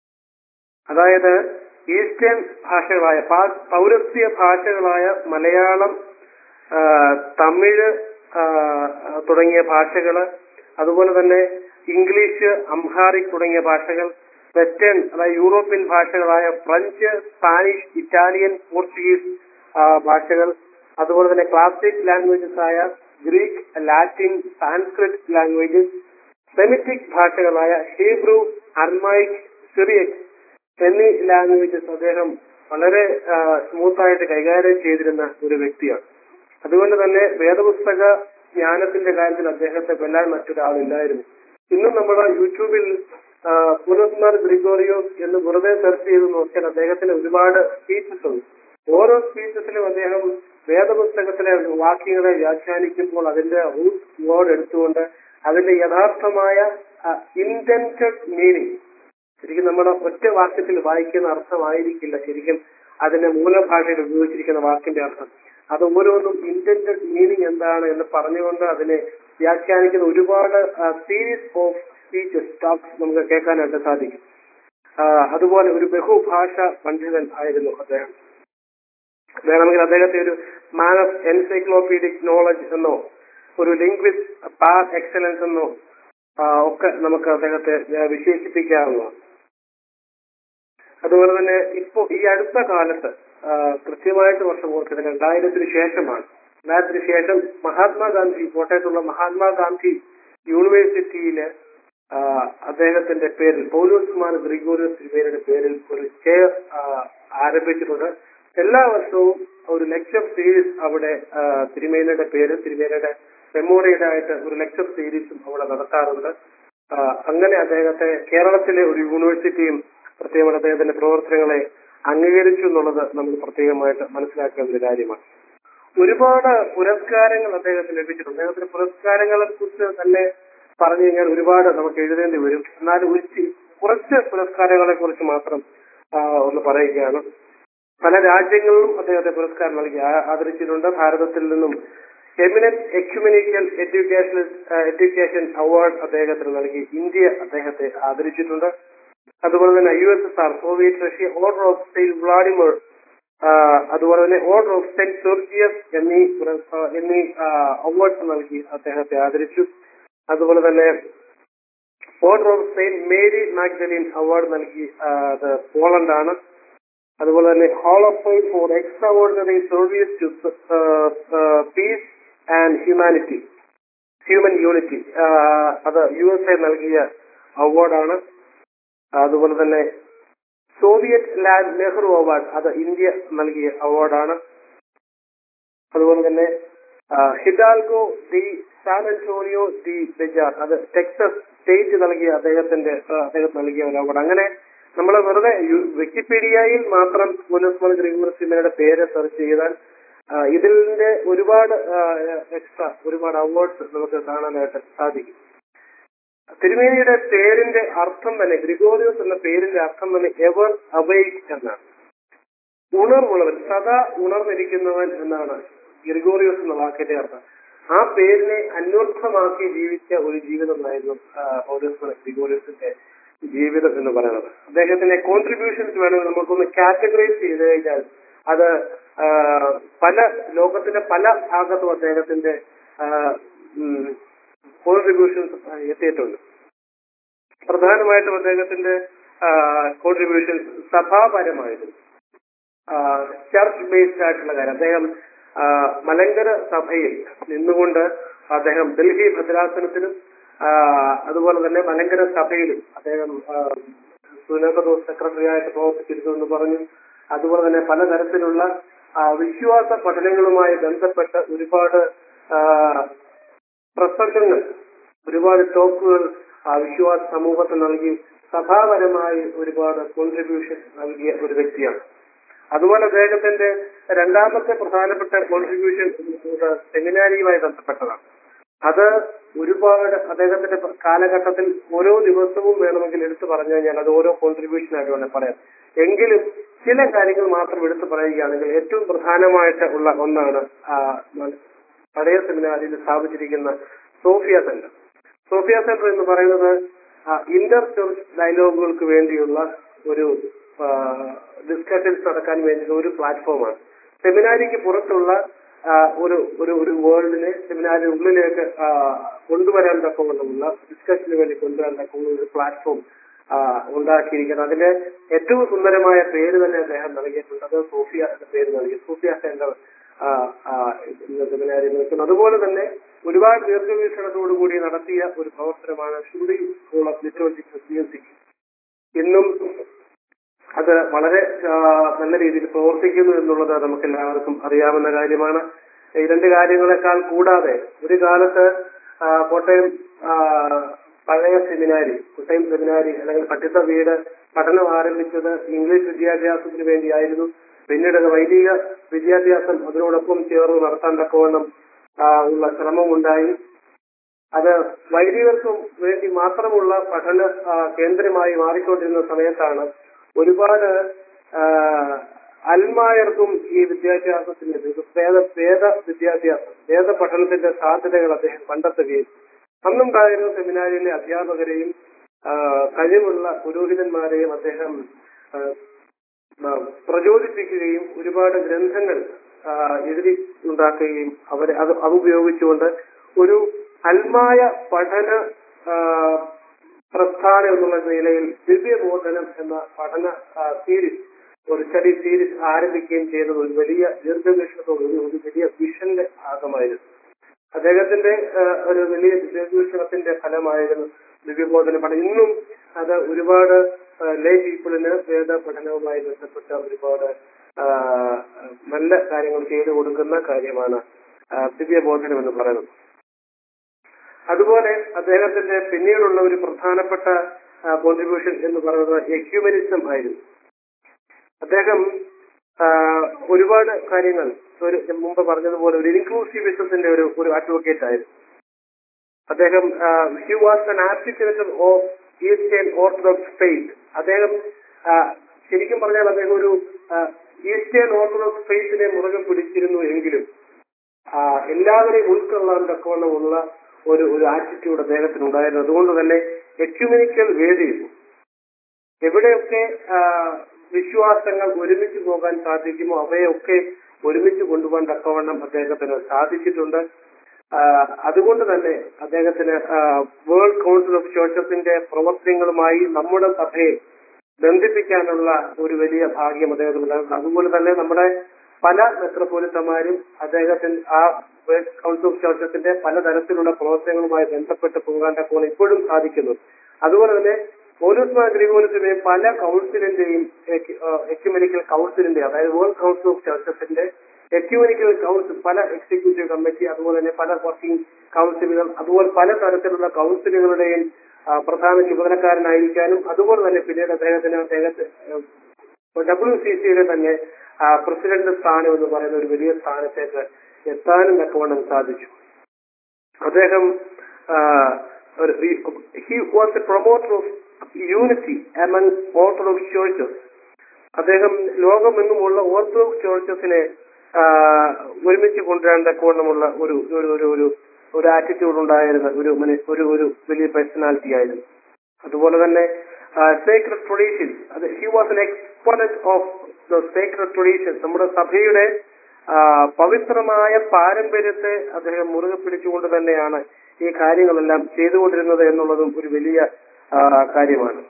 അതായത് ഈസ്റ്റേൺ ഭാഷകളായ പാ- പൗരസ്ത്യ ഭാഷകളായ മലയാളം ആ, തമിഴ് ആ, തുടങ്ങിയ ഭാഷകള് അതുപോലെ തന്നെ ഇംഗ്ലീഷ് അംഹാറിക് തുടങ്ങിയ ഭാഷകൾ വെസ്റ്റേൺ അതായത് യൂറോപ്യൻ ഭാഷകളായ ഫ്രഞ്ച് സ്പാനിഷ് ഇറ്റാലിയൻ പോർച്ചുഗീസ് ആ, ഭാഷകൾ അതുപോലെ തന്നെ ക്ലാസിക് ലാംഗ്വേജസ് ആയ Greek Latin Sanskrit languages Semitic ഭാഷകളായ ഹീബ്രു അർമൈക് സിറിയക് എന്നീ ലാംഗ്വേജസ് അദ്ദേഹം വളരെ സ്മൂത്ത് ആയിട്ട് കൈകാര്യം ചെയ്തിരുന്ന ഒരു വ്യക്തിയാണ് അതുകൊണ്ട് തന്നെ വേദപുസ്തക ജ്ഞാനത്തിന്റെ കാര്യത്തിൽ അദ്ദേഹത്തെ വെല്ലാൻ മറ്റൊരാളില്ലായിരുന്നു ഇന്നും നമ്മുടെ യൂട്യൂബിൽ പുനസ്മർ ഗ്രിഗോറിയോസ് എന്ന് വെറുതെ സെർച്ച് ചെയ്ത് നോക്കിയാൽ അദ്ദേഹത്തിന് ഒരുപാട് സ്പീച്ചസ് ഉണ്ട് ഓരോ സ്പീച്ചസിലും അദ്ദേഹം വേദപുസ്തകത്തിലെ വാക്യങ്ങളെ വ്യാഖ്യാനിക്കുമ്പോൾ അതിന്റെ റൂട്ട് വേർഡ് എടുത്തുകൊണ്ട് അതിന്റെ യഥാർത്ഥമായ ഇന്റൻറ്റഡ് മീനിങ് ശരിക്കും നമ്മുടെ ഒറ്റ വാക്യത്തിൽ വായിക്കുന്ന അർത്ഥമായിരിക്കില്ല ശരിക്കും അതിന്റെ മൂലഭാഷയിൽ ഉപയോഗിച്ചിരിക്കുന്ന വാക്കിന്റെ അർത്ഥം അത് ഓരോന്നും ഇന്റൻറ്റഡ് മീനിങ് എന്താണ് എന്ന് പറഞ്ഞുകൊണ്ട് അതിനെ വ്യാഖ്യാനിക്കുന്ന ഒരുപാട് സീരീസ് ഓഫ് സ്പീച്ചസ് ടോക്സ് നമുക്ക് കേൾക്കാനായിട്ട് സാധിക്കും ആ, അതുപോലെ ഒരു ബഹുഭാഷ പണ്ഡിതൻ ആയിരുന്നു അദ്ദേഹം വേണമെങ്കിൽ അദ്ദേഹത്തെ ഒരു മാൻ ഓഫ് എൻസൈക്ലോപീഡിക് നോളജ് എന്നോ ഒരു ലിംഗ്വിസ്റ്റ് പാർ എക്സലൻസ് എന്നോ ആ, ഒക്കെ നമുക്ക് അദ്ദേഹത്തെ ആ, വിശേഷിപ്പിക്കാവുന്നതാണ് അതുപോലെ തന്നെ ഇപ്പോ ഈ അടുത്ത കാലത്ത് ആ, കൃത്യമായിട്ട് വർഷം ഓർക്കുന്നത് രണ്ടായിരത്തിന് ശേഷമാണ് രണ്ടായിരത്തിന് ശേഷം മഹാത്മാഗാന്ധി കോട്ടയത്തുള്ള മഹാത്മാഗാന്ധി യൂണിവേഴ്സിറ്റിയില് ആ, അദ്ദേഹത്തിന്റെ പേരിൽ പൗലോസ് കുമാർ ഗ്രിഗോറിയസ് തിരുമേനിയുടെ പേരിൽ ഒരു ചെയർ ആരംഭിച്ചിട്ടുണ്ട് എല്ലാ വർഷവും ഒരു ലെക്ചർ സീരീസ് അവിടെ ആ, തിരുമേനിയുടെ പേര് തിരുമേനിയുടെ മെമ്മോറിയൽ ആയിട്ട് ഒരു ലെക്ചർ സീരീസും അവിടെ നടത്താറുണ്ട് ആ, അങ്ങനെ അദ്ദേഹത്തെ കേരളത്തിലെ ഒരു യൂണിവേഴ്സിറ്റിയും പ്രത്യേകമായിട്ട് അദ്ദേഹത്തിന്റെ പ്രവർത്തനങ്ങളെ അംഗീകരിച്ചു എന്നുള്ളത് നമ്മൾ പ്രത്യേകമായിട്ട് മനസ്സിലാക്കേണ്ട ഒരു കാര്യമാണ് ഒരുപാട് പുരസ്കാരങ്ങൾ അദ്ദേഹത്തിന് ലഭിച്ചിട്ടുണ്ട് അദ്ദേഹത്തിന് പുരസ്കാരങ്ങളെ കുറിച്ച് തന്നെ പറഞ്ഞു കഴിഞ്ഞാൽ ഒരുപാട് നമുക്ക് എഴുതേണ്ടി വരും എന്നാൽ ഒരു ചി- കുറച്ച് പുരസ്കാരങ്ങളെ കുറിച്ച് മാത്രം ആ, ഒന്ന് പറയുകയാണ് പല രാജ്യങ്ങളിലും അദ്ദേഹത്തെ പുരസ്കാരം നൽകി ആ- ആദരിച്ചിട്ടുണ്ട് ഭാരതത്തിൽ നിന്നും eminent ecumenical education education award അദ്ദേഹത്തിന് നൽകി ഇന്ത്യ അദ്ദേഹത്തെ ആദരിച്ചിട്ടുണ്ട് അതുപോലെ തന്നെ U S S R Soviet Russia order of saint Vladimir ആ, അതുപോലെ തന്നെ ഓർഡർ ഓഫ് സെന്റ് സെർജിയസ് എന്നീ പുരസ്കാ- എന്നീ അവാർഡ്സ് നൽകി അദ്ദേഹത്തെ ആദരിച്ചു അതുപോലെ തന്നെ order of saint Mary Magdalene award നൽകി ആ, അത് പോളണ്ടാണ് അതുപോലെ തന്നെ hall of fame for extraordinary service to peace and humanity human unity അത് യു എസ് എ നൽകിയ അവാർഡാണ് അതുപോലെ തന്നെ സോവിയറ്റ് ലാൻഡ് നെഹ്റു അവാർഡ് അത് ഇന്ത്യ നൽകിയ അവാർഡാണ് അതുപോലെ തന്നെ Hidalgo de San Antonio de Bexar അത് ടെക്സസ് സ്റ്റേറ്റ് നൽകിയ അദ്ദേഹത്തിന്റെ ആ, അദ്ദേഹം നൽകിയ ഒരു അവാർഡ് അങ്ങനെ നമ്മൾ വെറുതെ യു- വിക്കിപീഡിയയിൽ മാത്രം മുനസ്മൽ ഗ്രിഗോറിസിമയുടെ പേര് സെർച്ച് ചെയ്താൽ ആ, ഇതിന്റെ ഒരുപാട് എക്സ്ട്രാ ഒരുപാട് അവാർഡ്സ് നമുക്ക് കാണാനായിട്ട് സാധിക്കും തിരുമേനിയുടെ പേരിന്റെ അർത്ഥം തന്നെ ഗ്രിഗോറിയോസ് എന്ന പേരിന്റെ അർത്ഥം തന്നെ എവർ അവൈക്ക് എന്നാണ് ഉണർവുള്ളവൻ സദാ ഉണർന്നിരിക്കുന്നവൻ എന്നാണ് ഗ്രിഗോറിയോസ് എന്ന വാക്കിന്റെ അർത്ഥം ആ പേരിനെ അന്വർത്ഥമാക്കി ജീവിച്ച ഒരു ജീവിതമായിരുന്നു ആ, പൗലോസ് ഗ്രിഗോറിയോസിന്റെ ജീവിതം എന്ന് പറയുന്നത് അദ്ദേഹത്തിന്റെ കോൺട്രിബ്യൂഷൻസ് വേണമെങ്കിൽ നമുക്കൊന്ന് കാറ്റഗറൈസ് ചെയ്ത് കഴിഞ്ഞാൽ അത് ആ, പല ലോകത്തിന്റെ പല ഭാഗത്തും അദ്ദേഹത്തിന്റെ കോൺട്രിബ്യൂഷൻസ് എത്തിയിട്ടുണ്ട് പ്രധാനമായിട്ടും അദ്ദേഹത്തിന്റെ കോൺട്രിബ്യൂഷൻ സഭാപരമായിരുന്നു ചർച്ച് ബേസ്ഡ് ആയിട്ടുള്ള കാര്യം അദ്ദേഹം ആ, മലങ്കര സഭയിൽ നിന്നുകൊണ്ട് അദ്ദേഹം ഡൽഹി ഭദ്രാസനത്തിലും ആ, അതുപോലെ തന്നെ മലങ്കര സഭയിലും അദ്ദേഹം സുനകദോ സെക്രട്ടറി ആയിട്ട് പ്രവർത്തിച്ചിരുന്നു എന്ന് പറഞ്ഞു അതുപോലെ തന്നെ പലതരത്തിലുള്ള ആ, വിശ്വാസ പഠനങ്ങളുമായി ബന്ധപ്പെട്ട ഒരുപാട് ആ, പ്രസംഗങ്ങൾ ഒരുപാട് ടോക്കുകൾ ആ വിശ്വാസ സമൂഹത്തിൽ നൽകി സഭാപരമായി ഒരുപാട് കോൺട്രിബ്യൂഷൻ നൽകിയ ഒരു വ്യക്തിയാണ് അതുപോലെ അദ്ദേഹത്തിന്റെ രണ്ടാമത്തെ പ്രധാനപ്പെട്ട കോൺട്രിബ്യൂഷൻ സെമിനാരിയുമായി ബന്ധപ്പെട്ടതാണ് അത് ഒരുപാട് അദ്ദേഹത്തിന്റെ കാലഘട്ടത്തിൽ ഓരോ ദിവസവും വേണമെങ്കിൽ എടുത്തു പറഞ്ഞു കഴിഞ്ഞാൽ അത് ഓരോ കോൺട്രിബ്യൂഷൻ ആയിട്ട് വേണം പറയാം എങ്കിലും ചില കാര്യങ്ങൾ മാത്രം എടുത്തു പറയുകയാണെങ്കിൽ ഏറ്റവും പ്രധാനമായിട്ട് ഉള്ള ഒന്നാണ് ആ, പഴയ സെമിനാരിയിൽ സ്ഥാപിച്ചിരിക്കുന്ന സോഫിയ സെന്റർ സോഫിയ സെന്റർ എന്ന് പറയുന്നത് ഇന്റർ ചർച്ച് ഡയലോഗുകൾക്ക് വേണ്ടിയുള്ള ഒരു ഡിസ്കഷൻസ് നടക്കാൻ വേണ്ടിയുള്ള ഒരു പ്ലാറ്റ്ഫോമാണ് സെമിനാരിക്ക് പുറത്തുള്ള ആ, ഒരു ഒരു ഒരു വേൾഡിനെ സെമിനാരിന് ഉള്ളിലേക്ക് ആ, കൊണ്ടുവരാൻ തക്കവണ്ണമുള്ള ഡിസ്കഷന് വേണ്ടി കൊണ്ടുവരാൻ തക്കവണ്ണ ഒരു പ്ലാറ്റ്ഫോം ഉണ്ടാക്കിയിരിക്കുന്നത് അതിന്റെ ഏറ്റവും സുന്ദരമായ പേര് തന്നെ അദ്ദേഹം നൽകിയിട്ടുണ്ട് അത് സോഫിയ എന്ന പേര് നൽകി സോഫിയ സെന്റർ സെമിനാരിൽ നിൽക്കുന്നു അതുപോലെ തന്നെ ഒരുപാട് ദീർഘവീക്ഷണത്തോടു കൂടി നടത്തിയ ഒരു പ്രവർത്തനമാണ് Sruti school of literature music ഇന്നും അത് വളരെ ആ, നല്ല രീതിയിൽ പ്രവർത്തിക്കുന്നു എന്നുള്ളത് നമുക്ക് എല്ലാവർക്കും അറിയാവുന്ന കാര്യമാണ് ഈ രണ്ട് കാര്യങ്ങളെക്കാൾ കൂടാതെ ഒരു കാലത്ത് ആ, കോട്ടയം ആ, പഴയ സെമിനാരി കോട്ടയം സെമിനാരി അല്ലെങ്കിൽ പഠിത്ത വീട് പഠനം ആരംഭിച്ചത് ഇംഗ്ലീഷ് വിദ്യാഭ്യാസത്തിന് വേണ്ടിയായിരുന്നു പിന്നീട് അത് വൈദിക വിദ്യാഭ്യാസം അതിനോടൊപ്പം ചേർന്ന് നടത്താൻ തക്കവണ്ണം ആ, ഉള്ള ശ്രമമുണ്ടായി അത് വൈദികർക്കും വേണ്ടി മാത്രമുള്ള പഠന ആ, കേന്ദ്രമായി മാറിക്കൊണ്ടിരുന്ന സമയത്താണ് ഒരുപാട് ആ, അൽമായർക്കും ഈ വിദ്യാഭ്യാസത്തിന്റെ ഇത് വേദ വേദ വിദ്യാഭ്യാസം വേദ പഠനത്തിന്റെ സാധ്യതകൾ അദ്ദേഹം കണ്ടെത്തുകയും അന്നുണ്ടായിരുന്ന സെമിനാരിയിലെ അധ്യാപകരെയും ആ, കഴിവുള്ള പുരോഹിതന്മാരെയും അദ്ദേഹം ആ, ആ, പ്രചോദിപ്പിക്കുകയും ഒരുപാട് ഗ്രന്ഥങ്ങൾ ആ, എഴുതി ഉണ്ടാക്കുകയും അവരെ അത് അത് ഉപയോഗിച്ചുകൊണ്ട് ഒരു അൽമായ പഠന ആ, പ്രസ്ഥാനം എന്നുള്ള നിലയിൽ ദിവ്യബോധനം എന്ന പഠന ആ, സീരീസ് ഒരു സ്റ്റഡി സീരീസ് ആരംഭിക്കുകയും ചെയ്തത് ഒരു വലിയ ദീർഘവീക്ഷണത്തോട് ഒരു ഒരു വലിയ വിഷന്റെ ഭാഗമായിരുന്നു അദ്ദേഹത്തിന്റെ ആ, ഒരു വലിയ ദീർഘവീക്ഷണത്തിന്റെ ഫലമായിരുന്നു ദിവ്യബോധന പഠനം ഇന്നും അത് ഒരുപാട് ലേ പീപ്പിളിന് വേദ പഠനവുമായി ബന്ധപ്പെട്ട ഒരുപാട് ആ, നല്ല കാര്യങ്ങൾ ചെയ്തു കൊടുക്കുന്ന കാര്യമാണ് ആ, ദിവ്യബോധനം എന്ന് പറയുന്നത് അതുപോലെ അദ്ദേഹത്തിന്റെ പിന്നീടുള്ള ഒരു പ്രധാനപ്പെട്ട കോൺട്രിബ്യൂഷൻ എന്ന് പറയുന്നത് എക്യുമനിസം ആയിരുന്നു അദ്ദേഹം ആ, ഒരുപാട് കാര്യങ്ങൾ ഒരു മുമ്പ് പറഞ്ഞതുപോലെ ഒരു ഇൻക്ലൂസീവിസത്തിന്റെ ഒരു ഒരു അഡ്വക്കേറ്റ് ആയിരുന്നു അദ്ദേഹം he was an articulator of eastern orthodox faith അദ്ദേഹം ആ, ശരിക്കും പറഞ്ഞാൽ അദ്ദേഹം ഒരു ഈസ്റ്റേൺ ഓർത്തഡോക്സ് ഫെയ്ത്തിനെ മുറുകെ പിടിച്ചിരുന്നു എങ്കിലും ആ, എല്ലാവരെയും ഉൾക്കൊള്ളാൻ തക്കവണ്ണമുള്ള ഒരു ഒരു ആറ്റിറ്റ്യൂഡ് അദ്ദേഹത്തിന് ഉണ്ടായിരുന്നു അതുകൊണ്ട് തന്നെ എക്യുമെനിക്കൽ വേദിയിൽ എവിടെയൊക്കെ ആ, വിശ്വാസങ്ങൾ ഒരുമിച്ച് പോകാൻ സാധിക്കുമോ അവയൊക്കെ ഒരുമിച്ച് കൊണ്ടുപോകാൻ തക്കവണ്ണം അദ്ദേഹത്തിന് സാധിച്ചിട്ടുണ്ട് ആ, അതുകൊണ്ട് തന്നെ അദ്ദേഹത്തിന് വേൾഡ് കൗൺസിൽ ഓഫ് ചേർച്ചസിന്റെ പ്രവർത്തനങ്ങളുമായി നമ്മുടെ സഭയെ ബന്ധിപ്പിക്കാനുള്ള ഒരു വലിയ ഭാഗ്യം അദ്ദേഹത്തിന് ഉണ്ടായിരുന്നു അതുപോലെ തന്നെ നമ്മുടെ പല മെത്രപോലിത്തമാരും അദ്ദേഹത്തിന് ആ വേൾഡ് കൗൺസിൽ ഓഫ് ചേർച്ചസിന്റെ പലതരത്തിലുള്ള പ്രവർത്തനങ്ങളുമായി ബന്ധപ്പെട്ട് പോകാൻ തക്കവണ്ണം ഇപ്പോഴും സാധിക്കുന്നു അതുപോലെ തന്നെ പോലീസ് ഗ്രിഗോറിയത്തിന്റെയും പല കൗൺസിലിന്റെയും എക്യുമെനിക്കൽ കൗൺസിലിന്റെ അതായത് വേൾഡ് കൗൺസിൽ ഓഫ് ചർച്ചസിന്റെ എക്യുമെനിക്കൽ കൗൺസിൽ പല എക്സിക്യൂട്ടീവ് കമ്മിറ്റി അതുപോലെ തന്നെ പല വർക്കിംഗ് കൗൺസിലുകൾ അതുപോലെ പല തരത്തിലുള്ള കൗൺസിലുകളുടെയും ആ, പ്രധാന ചുമതലക്കാരനായിരിക്കാനും അതുപോലെ തന്നെ പിന്നീട് അദ്ദേഹത്തിന് അദ്ദേഹത്തെ ഡബ്ല്യു സി സിയുടെ തന്നെ ആ, പ്രസിഡന്റ് സ്ഥാനം എന്ന് പറയുന്ന ഒരു വലിയ സ്ഥാനത്തേക്ക് എത്താനും തക്കവണ്ണം സാധിച്ചു അദ്ദേഹം he was a promoter of unity among orthodox churches അദ്ദേഹം ലോകമെങ്ങുമുള്ള ഓർത്തഡോക്സ് ചേർച്ചസിനെ ഒരുമിച്ച് കൊണ്ടുവരാൻ തക്കവണ്ണമുള്ള ഒരു ഒരു ഒരു ഒരു ഒരു ആറ്റിറ്റ്യൂഡ് ഉണ്ടായിരുന്ന ഒരു മനി- ഒരു ഒരു വലിയ പേഴ്സണാലിറ്റി ആയിരുന്നു അതുപോലെ തന്നെ സേക്രഡ് ട്രഡീഷൻസ് അത് he was an exponent of the sacred traditions നമ്മുടെ സഭയുടെ ആ, പവിത്രമായ പാരമ്പര്യത്തെ അദ്ദേഹം മുറുകെ പിടിച്ചുകൊണ്ട് തന്നെയാണ് ഈ കാര്യങ്ങളെല്ലാം ചെയ്തുകൊണ്ടിരുന്നത് എന്നുള്ളതും ഒരു വലിയ ആ, കാര്യമാണ്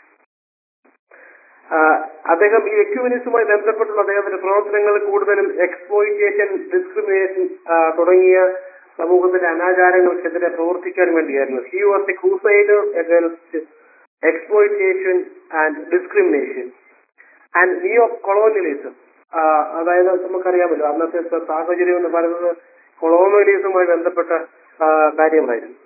ആ, അദ്ദേഹം ഈ എക്യൂനിസുമായി ബന്ധപ്പെട്ടുള്ള അദ്ദേഹത്തിന്റെ പ്രവർത്തനങ്ങൾ കൂടുതലും എക്സ്പ്ലോയിറ്റേഷൻ ഡിസ്ക്രിമിനേഷൻ തുടങ്ങിയ സമൂഹത്തിന്റെ അനാചാരങ്ങൾക്കെതിരെ പ്രവർത്തിക്കാൻ വേണ്ടിയായിരുന്നു he was a crusader against exploitation and discrimination and neo colonialism ആ, അതായത് നമുക്കറിയാമല്ലോ അന്നത്തെ സ- സാഹചര്യം എന്ന് പറയുന്നത് കൊളോണിയലിസവുമായി ബന്ധപ്പെട്ട ആ, കാര്യങ്ങളായിരുന്നു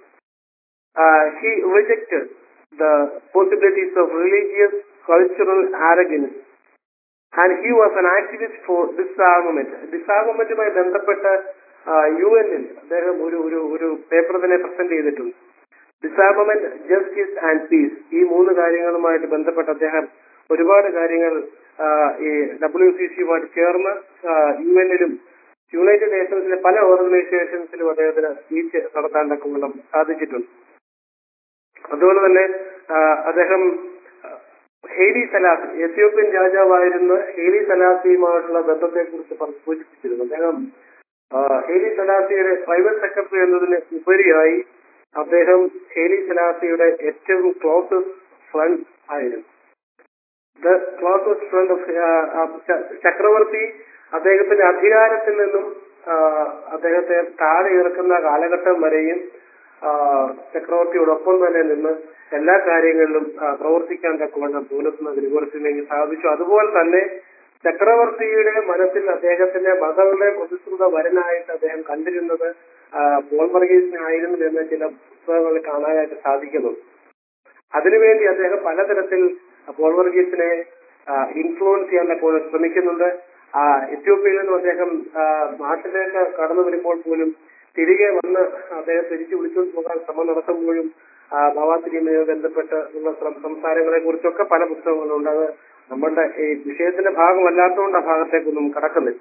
he rejected the possibilities of religious cultural arrogance and he was an activist for disarmament ഡിസ്ആർമമെന്റുമായി ബന്ധപ്പെട്ട് യു എന്നിൽ അദ്ദേഹം ഒരു ഒരു ഒരു പേപ്പർ തന്നെ പ്രസന്റ് ചെയ്തിട്ടുണ്ട് ഡിസാർമമെന്റ് ജസ്റ്റിസ് ആൻഡ് പീസ് ഈ മൂന്ന് കാര്യങ്ങളുമായിട്ട് ബന്ധപ്പെട്ട് അദ്ദേഹം ഒരുപാട് കാര്യങ്ങൾ ആ, ഈ ഡബ്ല്യു സി സിയുമായിട്ട് ചേർന്ന് യു എന്നിലും യുണൈറ്റഡ് നേഷൻസിലെ പല ഓർഗനൈസേഷൻസിലും അദ്ദേഹത്തിന് സ്പീച്ച് നടത്താൻ തക്കവണ്ണം സാധിച്ചിട്ടുണ്ട് അതുപോലെ തന്നെ ആ, അദ്ദേഹം ആ, ഹെയ്ലി സലാസി എത്യോപ്യൻ രാജാവായിരുന്ന ഹെയ്ലി സലാസിയുമായിട്ടുള്ള ബന്ധത്തെക്കുറിച്ച് പറഞ്ഞ് സൂചിപ്പിച്ചിരുന്നു അദ്ദേഹം ആ, ഹെയ്ലി സലാസിയുടെ പ്രൈവറ്റ് സെക്രട്ടറി എന്നതിന് ഉപരിയായി അദ്ദേഹം ഹെയ്ലി സലാസിയുടെ ഏറ്റവും ക്ലോസസ്റ്റ് ഫ്രണ്ട് ആയിരുന്നു ദ ക്ലോസസ്റ്റ് ഫ്രണ്ട് ഓഫ് ചക്രവർത്തി അദ്ദേഹത്തിന്റെ അധികാരത്തിൽ നിന്നും ആ, അദ്ദേഹത്തെ താഴെ ഇറക്കുന്ന കാലഘട്ടം വരെയും ആ, ചക്രവർത്തിയോടൊപ്പം തന്നെ നിന്ന് എല്ലാ കാര്യങ്ങളിലും ആ, പ്രവർത്തിക്കാൻ തക്കവണ്ണം പോലീസ് ഗ്രിഗോറിസിലേക്ക് സാധിച്ചു അതുപോലെ തന്നെ ചക്രവർത്തിയുടെ മനസ്സിൽ അദ്ദേഹത്തിന്റെ മകളുടെ പ്രതിശ്രുത വരനായിട്ട് അദ്ദേഹം കണ്ടിരുന്നത് ആ, പോൾ വർഗീസിനായിരുന്നു എന്ന് ചില പുസ്തകങ്ങളിൽ കാണാനായിട്ട് സാധിക്കുന്നുണ്ട് അതിനുവേണ്ടി അദ്ദേഹം പലതരത്തിൽ പോൾ വർഗീസിനെ ഇൻഫ്ലുവൻസ് ചെയ്യാൻ തക്കവണ്ണം ശ്രമിക്കുന്നുണ്ട് ആ, എത്യോപ്യയിൽ നിന്നും അദ്ദേഹം ആ, നാട്ടിലേക്ക് കടന്നു വരുമ്പോൾ പോലും തിരികെ വന്ന് അദ്ദേഹം തിരിച്ചു വിളിച്ചുകൊണ്ട് പോകാൻ ശ്രമം നടത്തുമ്പോഴും ഭവാത്തിരിയുമായി ബന്ധപ്പെട്ട് ഉള്ള സം- സംസാരങ്ങളെ കുറിച്ചൊക്കെ പല പുസ്തകങ്ങളുണ്ട് അത് നമ്മളുടെ ഈ വിഷയത്തിന്റെ ഭാഗമല്ലാത്തതുകൊണ്ട് ആ ഭാഗത്തേക്കൊന്നും കടക്കുന്നില്ല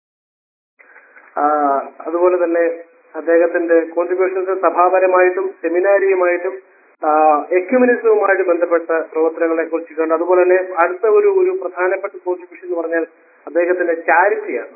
ആ, അതുപോലെ തന്നെ അദ്ദേഹത്തിന്റെ കോൺട്രിബ്യൂഷൻസ് സഭാപരമായിട്ടും സെമിനാരിയുമായിട്ടും എക്യുമിനിസവുമായിട്ട് ബന്ധപ്പെട്ട പ്രവർത്തനങ്ങളെ കുറിച്ച് കണ്ട് അതുപോലെ തന്നെ അടുത്ത ഒരു ഒരു പ്രധാനപ്പെട്ട കോൺട്രിബ്യൂഷൻ എന്ന് പറഞ്ഞാൽ അദ്ദേഹത്തിന്റെ ചാരിറ്റിയാണ്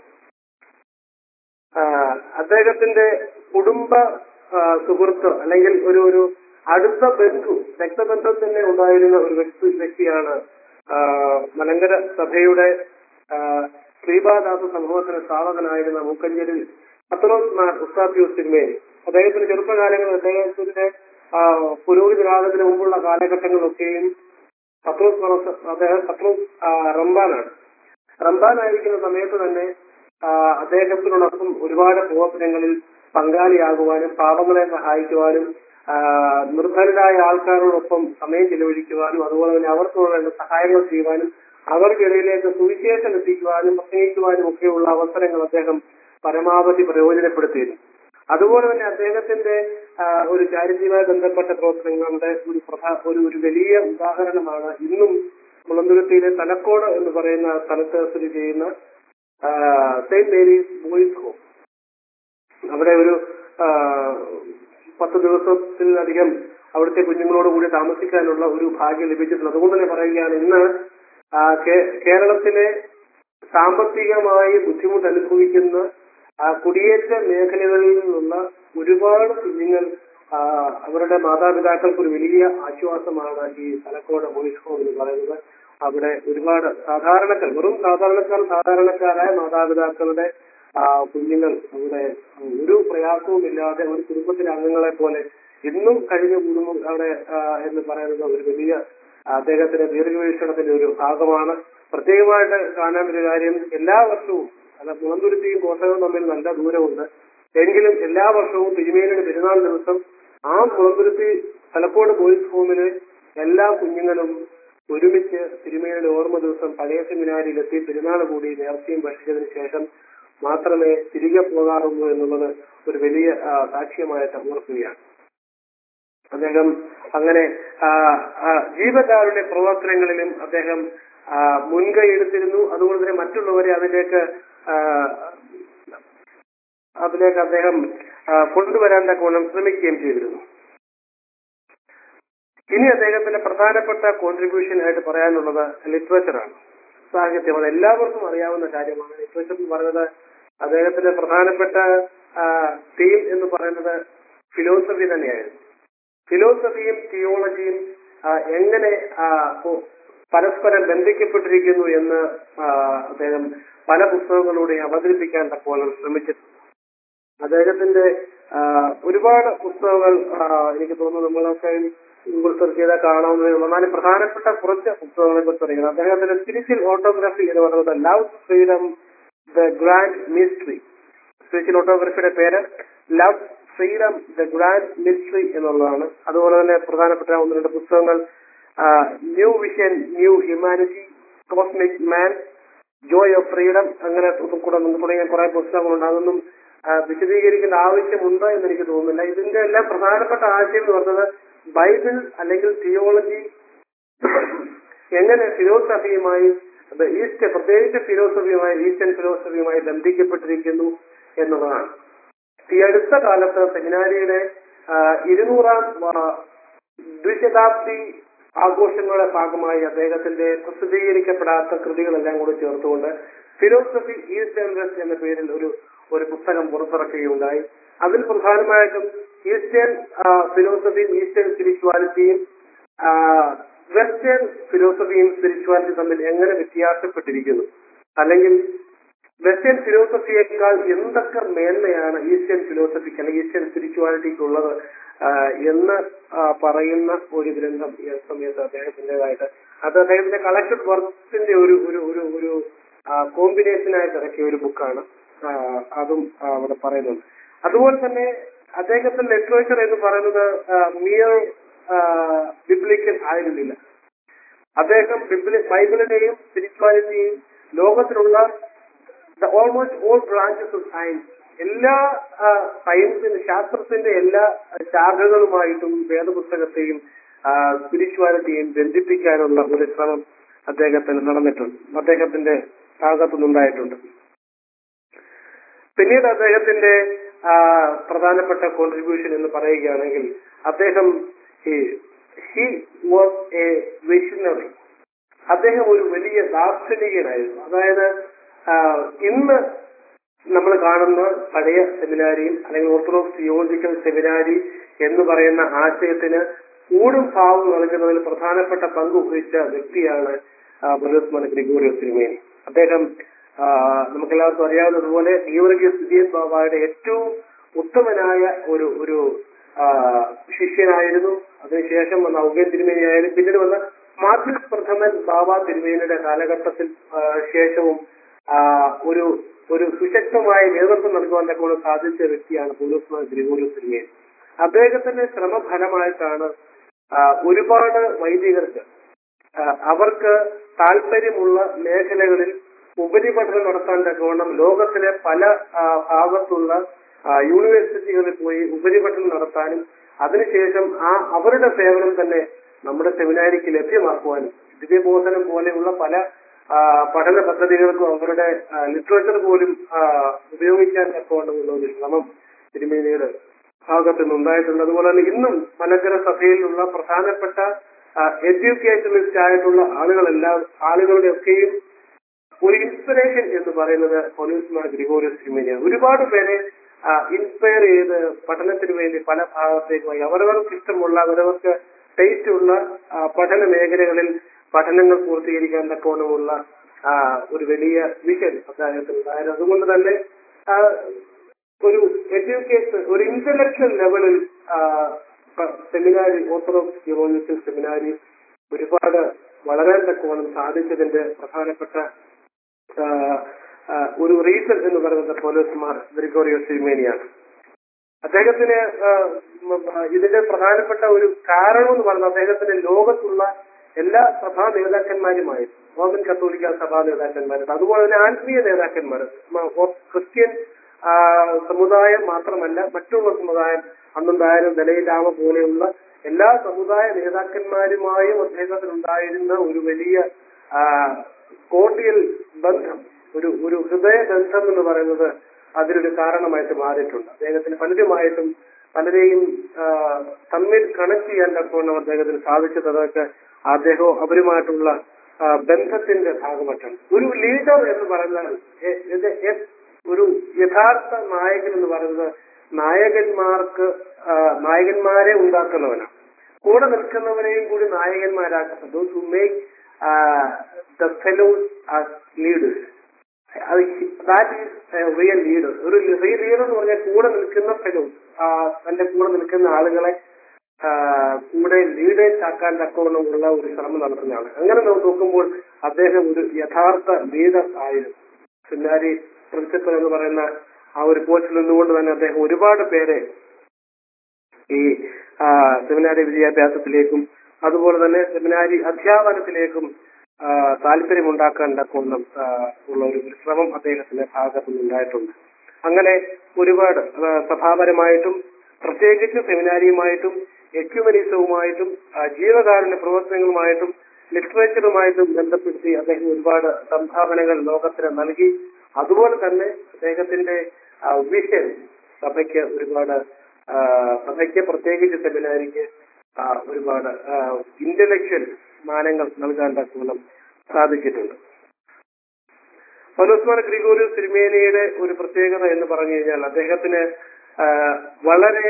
ആ, അദ്ദേഹത്തിന്റെ കുടുംബ ആ, സുഹൃത്ത് അല്ലെങ്കിൽ ഒരു ഒരു അടുത്ത ബന്ധു രക്തബന്ധം തന്നെ ഉണ്ടായിരുന്ന ഒരു വ്യക്തി വ്യക്തിയാണ് ആ, മലങ്കര സഭയുടെ ആ, ശ്രീബാദാസ സമൂഹത്തിന് സ്ഥാപകനായിരുന്ന മൂക്കഞ്ചേരി പത്രോസ് മാർ ഉസ്താഫിയൂസ് തിരുമേനി അദ്ദേഹത്തിന്റെ ചെറുപ്പകാലങ്ങളിൽ അദ്ദേഹത്തിന്റെ ആ, പുരോഹിതരാഗത്തിന് മുമ്പുള്ള കാലഘട്ടങ്ങളിലൊക്കെയും പത്രോസ് മാർ- അദ്ദേഹം പത്രോസ് ആ, റംബാനാണ് റംബാനായിരിക്കുന്ന സമയത്ത് തന്നെ ആ, അദ്ദേഹത്തിനോടൊപ്പം ഒരുപാട് പ്രവർത്തനങ്ങളിൽ പങ്കാളിയാകുവാനും പാവങ്ങളെ സഹായിക്കുവാനും ആ, നിർധനരായ ആൾക്കാരോടൊപ്പം സമയം ചെലവഴിക്കുവാനും അതുപോലെ തന്നെ അവർക്കുള്ള വേണ്ട സഹായങ്ങൾ ചെയ്യുവാനും അവർക്കിടയിലേക്ക് സുവിശേഷം എത്തിക്കുവാനും പ്രസംഗിക്കുവാനും ഒക്കെയുള്ള അവസരങ്ങൾ അദ്ദേഹം പരമാവധി പ്രയോജനപ്പെടുത്തിയിരുന്നു അതുപോലെ തന്നെ അദ്ദേഹത്തിന്റെ ആ, ഒരു ചാരിറ്റിയുമായി ബന്ധപ്പെട്ട പ്രവർത്തനങ്ങളുടെ ഒരു പ്രധാ ഒരു ഒരു വലിയ ഉദാഹരണമാണ് ഇന്നും മുളന്തുരുത്തിയിലെ തലക്കോട് എന്ന് പറയുന്ന സ്ഥലത്ത് സ്ഥിതി ചെയ്യുന്ന സെയിന്റ് മേരീസ് ബോയ്സ് ഹോം അവിടെ ഒരു ആ, പത്ത് ദിവസത്തിലധികം അവിടുത്തെ കുഞ്ഞുങ്ങളോട് കൂടി താമസിക്കാനുള്ള ഒരു ഭാഗ്യം ലഭിച്ചിട്ടുണ്ട് അതുകൊണ്ട് തന്നെ പറയുകയാണ് ഇന്ന് ആ, കേ- കേരളത്തിലെ സാമ്പത്തികമായി ബുദ്ധിമുട്ട് അനുഭവിക്കുന്ന ആ, കുടിയേറ്റ മേഖലകളിൽ നിന്നുള്ള ഒരുപാട് കുഞ്ഞുങ്ങൾ ആ, അവരുടെ മാതാപിതാക്കൾക്ക് ഒരു വലിയ ആശ്വാസമാണ് ഈ തലക്കോട് ബോയ്സ് ഹോം എന്ന് പറയുന്നത് അവിടെ ഒരുപാട് സാധാരണക്കാർ വെറും സാധാരണക്കാർ സാധാരണക്കാരായ മാതാപിതാക്കളുടെ ആ, കുഞ്ഞുങ്ങൾ അവിടെ ഒരു പ്രയാസവും ഇല്ലാതെ ഒരു കുടുംബത്തിലെ അംഗങ്ങളെ പോലെ ഇന്നും കഴിഞ്ഞ കുടുംബം അവിടെ ആ, എന്ന് പറയുന്നത് ഒരു വലിയ അദ്ദേഹത്തിന്റെ ദീർഘവീക്ഷണത്തിന്റെ ഒരു ഭാഗമാണ് പ്രത്യേകമായിട്ട് കാണാൻ ഒരു കാര്യം എല്ലാ വർഷവും അല്ല മുളന്തുരുത്തിയും കോട്ടയവും തമ്മിൽ നല്ല ദൂരമുണ്ട് എങ്കിലും എല്ലാ വർഷവും തിരുമേനിയുടെ പെരുന്നാൾ ദിവസം ആ മുളന്തുരുത്തി തലക്കോട് ബോയ്സ് ഹോമില് എല്ലാ കുഞ്ഞുങ്ങളും ഒരുമിച്ച് തിരുമേനിയുടെ ഓർമ്മ ദിവസം പഴയ സെമിനാരിയിലെത്തി പെരുന്നാൾ കൂടി നേർച്ചയും ഭക്ഷിച്ചതിന് ശേഷം മാത്രമേ തിരികെ പോകാറുള്ളൂ എന്നുള്ളത് ഒരു വലിയ ആ, സാക്ഷ്യമായിട്ട് ഓർക്കുകയാണ് അദ്ദേഹം അങ്ങനെ ആ, ആ, ജീവകാരുടെ പ്രവർത്തനങ്ങളിലും അദ്ദേഹം ആ, മുൻകൈ എടുത്തിരുന്നു അതുകൊണ്ട് തന്നെ മറ്റുള്ളവരെ അതിലേക്ക് ആ, അതിലേക്ക് അദ്ദേഹം ആ, കൊണ്ടുവരാൻ തക്കവണ്ണം ശ്രമിക്കുകയും ചെയ്തിരുന്നു ഇനി അദ്ദേഹത്തിന്റെ പ്രധാനപ്പെട്ട കോൺട്രിബ്യൂഷൻ ആയിട്ട് പറയാനുള്ളത് ലിറ്ററേച്ചറാണ് സാഹിത്യം അത് എല്ലാവർക്കും അറിയാവുന്ന കാര്യമാണ് ലിറ്ററേച്ചർ എന്ന് പറയുന്നത് അദ്ദേഹത്തിന്റെ പ്രധാനപ്പെട്ട തീം എന്ന് പറയുന്നത് ഫിലോസഫി തന്നെയായിരുന്നു ഫിലോസഫിയും തിയോളജിയും ആ, എങ്ങനെ ആ, പോ- പരസ്പരം ബന്ധിക്കപ്പെട്ടിരിക്കുന്നു എന്ന് ആ, അദ്ദേഹം പല പുസ്തകങ്ങളിലൂടെ അവതരിപ്പിക്കാൻ തക്കോളം ശ്രമിച്ചിട്ടുണ്ട് അദ്ദേഹത്തിന്റെ ആ, ഒരുപാട് പുസ്തകങ്ങൾ ആ, എനിക്ക് തോന്നുന്നു നമ്മളൊക്കെ ഗൂഗിൾ സെർച്ച് ചെയ്താൽ കാണാവുന്നതേ ഉള്ളൂ എന്നാലും പ്രധാനപ്പെട്ട കുറച്ച് പുസ്തകങ്ങളെ കുറിച്ച് പറയുന്നത് അദ്ദേഹത്തിന്റെ സ്പിരിച്വൽ ഓട്ടോഗ്രാഫി എന്ന് പറയുന്നത് love freedom the grand mystery spiritual ഓട്ടോഗ്രാഫിയുടെ പേര് love freedom the grand mystery എന്നുള്ളതാണ് അതുപോലെ തന്നെ പ്രധാനപ്പെട്ട ഒന്ന് രണ്ട് പുസ്തകങ്ങൾ new vision new humanity cosmic man joy of freedom അങ്ങനെ കൂടെ തുടങ്ങിയ കുറെ പുസ്തകങ്ങളുണ്ട് അതൊന്നും ആ, വിശദീകരിക്കേണ്ട ആവശ്യമുണ്ടോ എന്ന് എനിക്ക് തോന്നുന്നില്ല ഇതിന്റെ എല്ലാം പ്രധാനപ്പെട്ട ആശയം എന്ന് പറഞ്ഞത് ബൈബിൾ അല്ലെങ്കിൽ തിയോളജി എങ്ങനെ ഫിലോസഫിയുമായി അത് ഈസ്റ്റ് പ്രത്യേകിച്ച് ഫിലോസഫിയുമായി ഈസ്റ്റേൺ ഫിലോസഫിയുമായി ബന്ധിക്കപ്പെട്ടിരിക്കുന്നു എന്നുള്ളതാണ് ഈ അടുത്ത കാലത്ത് സെമിനാരിയുടെ ആ, ഇരുന്നൂറാം ആ, ദ്വിശതാബ്ദി ആഘോഷങ്ങളുടെ ഭാഗമായി അദ്ദേഹത്തിന്റെ പ്രസിദ്ധീകരിക്കപ്പെടാത്ത കൃതികളെല്ലാം കൂടി ചേർത്തുകൊണ്ട് ഫിലോസഫി ഈസ്റ്റ് ആൻഡ് വെസ്റ്റ് എന്ന പേരിൽ ഒരു ഒരു പുസ്തകം പുറത്തിറക്കുകയുണ്ടായി അതിൽ പ്രധാനമായിട്ടും ഈസ്റ്റേൺ ഫിലോസഫിയും ഈസ്റ്റേൺ സ്പിരിച്വാലിറ്റിയും വെസ്റ്റേൺ ഫിലോസഫിയും സ്പിരിച്വാലിറ്റിയും തമ്മിൽ എങ്ങനെ വ്യത്യാസപ്പെട്ടിരിക്കുന്നു അല്ലെങ്കിൽ വെസ്റ്റേൺ ഫിലോസഫിയേക്കാൾ എന്തൊക്കെ മേന്മയാണ് ഈസ്റ്റേൺ ഫിലോസഫിക്ക് അല്ലെങ്കിൽ ഈസ്റ്റേൺ സ്പിരിച്വാലിറ്റിക്ക് ഉള്ളത് ആഹ് എന്ന് ആഹ് പറയുന്ന ഒരു ഗ്രന്ഥം ഈ സമയത്ത് അദ്ദേഹത്തിൻ്റെതായിട്ട് അത് അദ്ദേഹത്തിന്റെ കളക്റ്റഡ് വർക്ക്സിന്റെ ഒരു ഒരു ഒരു ഒരു കോമ്പിനേഷൻ ആയിട്ട് ഇറക്കിയ ഒരു ബുക്കാണ് അതും ആഹ് അവിടെ പറയുന്നുണ്ട് അതുപോലെ തന്നെ അദ്ദേഹത്തിന്റെ ലിറ്ററേച്ചർ എന്ന് പറയുന്നത് മിയർ ബിബ്ലിക്കൽ ആയിരുന്നില്ല അദ്ദേഹം ബിബ്ലി- ബൈബിളിനെയും സ്പിരിച്വാലിറ്റിയും ലോകത്തിലുള്ള almost all branches of science എല്ലാ സയൻസിന്റെ ശാസ്ത്രത്തിന്റെ എല്ലാ ശാഖകളുമായിട്ടും വേദപുസ്തകത്തെയും സ്പിരിച്വാലിറ്റിയെയും ബന്ധിപ്പിക്കാനുള്ള ഒരു ശ്രമം അദ്ദേഹത്തിന് നടന്നിട്ടുണ്ട് അദ്ദേഹത്തിന്റെ ഭാഗത്തുനിന്നുണ്ടായിട്ടുണ്ട് പിന്നീട് അദ്ദേഹത്തിന്റെ ആ, പ്രധാനപ്പെട്ട കോൺട്രിബ്യൂഷൻ എന്ന് പറയുകയാണെങ്കിൽ അദ്ദേഹം ഹി വാസ് എ വിഷണറി അദ്ദേഹം ഒരു വലിയ ദാർശനികനായിരുന്നു അതായത് ആ, ഇന്ന് നമ്മൾ കാണുന്ന പഴയ സെമിനാരിയും അല്ലെങ്കിൽ ഓർത്തഡോക്സ് തിയോളജിക്കൽ സെമിനാരി എന്ന് പറയുന്ന ആശയത്തിന് ഊടും ഭാവം നൽകുന്നതിൽ പ്രധാനപ്പെട്ട പങ്ക് വഹിച്ച വ്യക്തിയാണ് ബുലസ്മൻ ഗ്രിഗോറിയോസ് തിരുമേനി അദ്ദേഹം ആ, നമുക്കെല്ലാവർക്കും അറിയാവുന്നതുപോലെ ഗീവർഗീസ് വിജയൻ ബാബായുടെ ഏറ്റവും ഉത്തമനായ ഒരു ഒരു ആ, ശിഷ്യനായിരുന്നു അതിനുശേഷം വന്ന ഔഗേൻ തിരുമേനി ആയാലും പിന്നീട് വന്ന മാത്യുസ് പ്രഥമൻ ബാബ തിരുമേനിയുടെ കാലഘട്ടത്തിൽ ആ, ശേഷവും ആ, ഒരു ഒരു സുശക്തമായ നേതൃത്വം നൽകുവാൻ തക്കോളം സാധിച്ച വ്യക്തിയാണ് പൂർവസ്മാൻ ഗ്രിഗോറിയോസ് തിരുമേനി അദ്ദേഹത്തിന്റെ ശ്രമഫലമായിട്ടാണ് ആ, ഒരുപാട് വൈദികർക്ക് ആ, അവർക്ക് താല്പര്യമുള്ള മേഖലകളിൽ ഉപരിപഠനം നടത്താൻ തക്കവണ്ണം ലോകത്തിലെ പല ആ, ഭാഗത്തുള്ള ആ, യൂണിവേഴ്സിറ്റികളിൽ പോയി ഉപരിപഠനം നടത്താനും അതിനുശേഷം ആ അവരുടെ സേവനം തന്നെ നമ്മുടെ സെമിനാരിക്ക് ലഭ്യമാക്കുവാനും ദിവ്യബോധനം പോലെയുള്ള പല ആ, പഠന പദ്ധതികൾക്കും അവരുടെ ലിറ്ററേച്ചർ പോലും ആ, ഉപയോഗിക്കാൻ തക്കവണ്ണമുള്ള ഒരു ശ്രമം തിരുമേനിയുടെ ഭാഗത്ത് നിന്നുണ്ടായിട്ടുണ്ട് അതുപോലെ തന്നെ ഇന്നും മലങ്കര സഭയിലുള്ള പ്രധാനപ്പെട്ട എഡ്യൂക്കേഷനിസ്റ്റ് ആയിട്ടുള്ള ആളുകളെല്ലാം ആളുകളുടെ ഒക്കെയും ഒരു ഇൻസ്പിറേഷൻ എന്ന് പറയുന്നത് പൊലീസ്മാർ ഗ്രിഗോറിയസ് തിരുമേനിയാണ് ഒരുപാട് പേരെ ഇൻസ്പയർ ചെയ്ത് പഠനത്തിന് വേണ്ടി പല ഭാഗത്തേക്കുമായി അവരവർക്ക് ഇഷ്ടമുള്ള അവരവർക്ക് ടേസ്റ്റ് ഉള്ള ആ, പഠന മേഖലകളിൽ പഠനങ്ങൾ പൂർത്തീകരിക്കാൻ തക്കവണ്ണമുള്ള ആ, ഒരു വലിയ വിഷൻ അദ്ദേഹത്തിനുണ്ടായിരുന്നു അതുകൊണ്ട് തന്നെ ആ, ഒരു എഡ്യൂക്കേഷൻ ഒരു ഇന്റലക്ച്വൽ ലെവലിൽ സെമിനാരി ഓർത്തഡോക്സ് തിയോളജിക്കൽ സെമിനാരി ഒരുപാട് വളരാൻ തക്കവണ്ണം സാധിച്ചതിന്റെ പ്രധാനപ്പെട്ട ആ, ആ, ഒരു റീസൺ എന്ന് പറയുന്നത് പോലീസ്മാർ ഗ്രിഗോറിയോസ് തിരുമേനിയാണ് അദ്ദേഹത്തിന് ആ, ഉം, ആ, ഇതിന്റെ പ്രധാനപ്പെട്ട ഒരു കാരണം എന്ന് പറയുന്നത് അദ്ദേഹത്തിന് ലോകത്തുള്ള എല്ലാ സഭാ നേതാക്കന്മാരുമായിരുന്നു റോമൻ കത്തോലിക്ക സഭാ നേതാക്കന്മാരുണ്ട് അതുപോലെ തന്നെ ആത്മീയ നേതാക്കന്മാർ മ- ഓ- ക്രിസ്ത്യൻ ആ, സമുദായം മാത്രമല്ല മറ്റുള്ള സമുദായം അന്നുണ്ടായിരുന്ന ദലൈലാമ പോലെയുള്ള എല്ലാ സമുദായ നേതാക്കന്മാരുമായും അദ്ദേഹത്തിനുണ്ടായിരുന്ന ഒരു വലിയ കോട്ടിയൽ ബന്ധം ഒരു ഒരു ഹൃദയ ബന്ധം എന്ന് പറയുന്നത് അതിനൊരു കാരണമായിട്ട് മാറിയിട്ടുണ്ട് അദ്ദേഹത്തിന് പലരുമായിട്ടും പലരെയും ആ, തമ്മിൽ കണക്ട് ചെയ്യാൻ തക്കവണ്ണം അദ്ദേഹത്തിന് സാധിച്ചത് അതൊക്കെ അദ്ദേഹവും അവരുമായിട്ടുള്ള ആ, ബന്ധത്തിന്റെ ഭാഗമായിട്ടാണ് ഒരു ലീഡർ എന്ന് പറഞ്ഞാൽ എ- ഇത് എ- ഒരു യഥാർത്ഥ നായകൻ എന്ന് പറയുന്നത് നായകന്മാർക്ക് ആ, നായകന്മാരെ ഉണ്ടാക്കുന്നവനാണ് കൂടെ നിൽക്കുന്നവരെയും കൂടി നായകന്മാരാക്കുന്നത് those who make the fellows as leaders that is real leader ഒരു റിയൽ ലീഡർ എന്ന് പറഞ്ഞാൽ കൂടെ നിൽക്കുന്ന ഫെലോസ് തന്റെ കൂടെ നിൽക്കുന്ന ആളുകളെ ആ, കൂടെ ലീഡേഴ്സ് ആക്കാൻ തക്കവണ്ണമുള്ള ഒരു ശ്രമം നടത്തുന്നതാണ് അങ്ങനെ നമുക്ക് നോക്കുമ്പോൾ അദ്ദേഹം ഒരു യഥാർത്ഥ ലീഡർ ആയിരുന്നു സെമിനാരി പ്രിൻസിപ്പൽ എന്ന് പറയുന്ന ആ ഒരു പോസ്റ്റിൽ നിന്നുകൊണ്ട് തന്നെ അദ്ദേഹം ഒരുപാട് പേരെ ഈ ആ, സെമിനാരി വിദ്യാഭ്യാസത്തിലേക്കും അതുപോലെ തന്നെ സെമിനാരി അധ്യാപനത്തിലേക്കും ആ, താല്പര്യമുണ്ടാക്കാൻ തക്കവണ്ണം ആ, ഉള്ള ഒരു ശ്രമം അദ്ദേഹത്തിന്റെ ഭാഗത്തു നിന്നുണ്ടായിട്ടുണ്ട് അങ്ങനെ ഒരുപാട് ആ, സഭാപരമായിട്ടും പ്രത്യേകിച്ച് സെമിനാരിയുമായിട്ടും എക്യുമനിസവുമായിട്ടും ആ, ജീവകാരുണ്യ പ്രവർത്തനങ്ങളുമായിട്ടും ലിറ്ററേച്ചറുമായിട്ടും ബന്ധപ്പെടുത്തി അദ്ദേഹം ഒരുപാട് സംഭാവനകൾ ലോകത്തിന് നൽകി അതുപോലെ തന്നെ അദ്ദേഹത്തിന്റെ വിഷൻ സഭയ്ക്ക് ഒരുപാട് ആ, സഭയ്ക്ക് പ്രത്യേകിച്ച് സെമിനാരിക്ക് ആ, ഒരുപാട് ഇന്റലക്ച്വൽ മാനങ്ങൾ നൽകാൻ തക്കോളം സാധിച്ചിട്ടുണ്ട് പൗലോസ്മാൻ ഗ്രിഗോറിയസ് തിരുമേനിയുടെ ഒരു പ്രത്യേകത എന്ന് പറഞ്ഞു കഴിഞ്ഞാൽ അദ്ദേഹത്തിന് ആ, വളരെ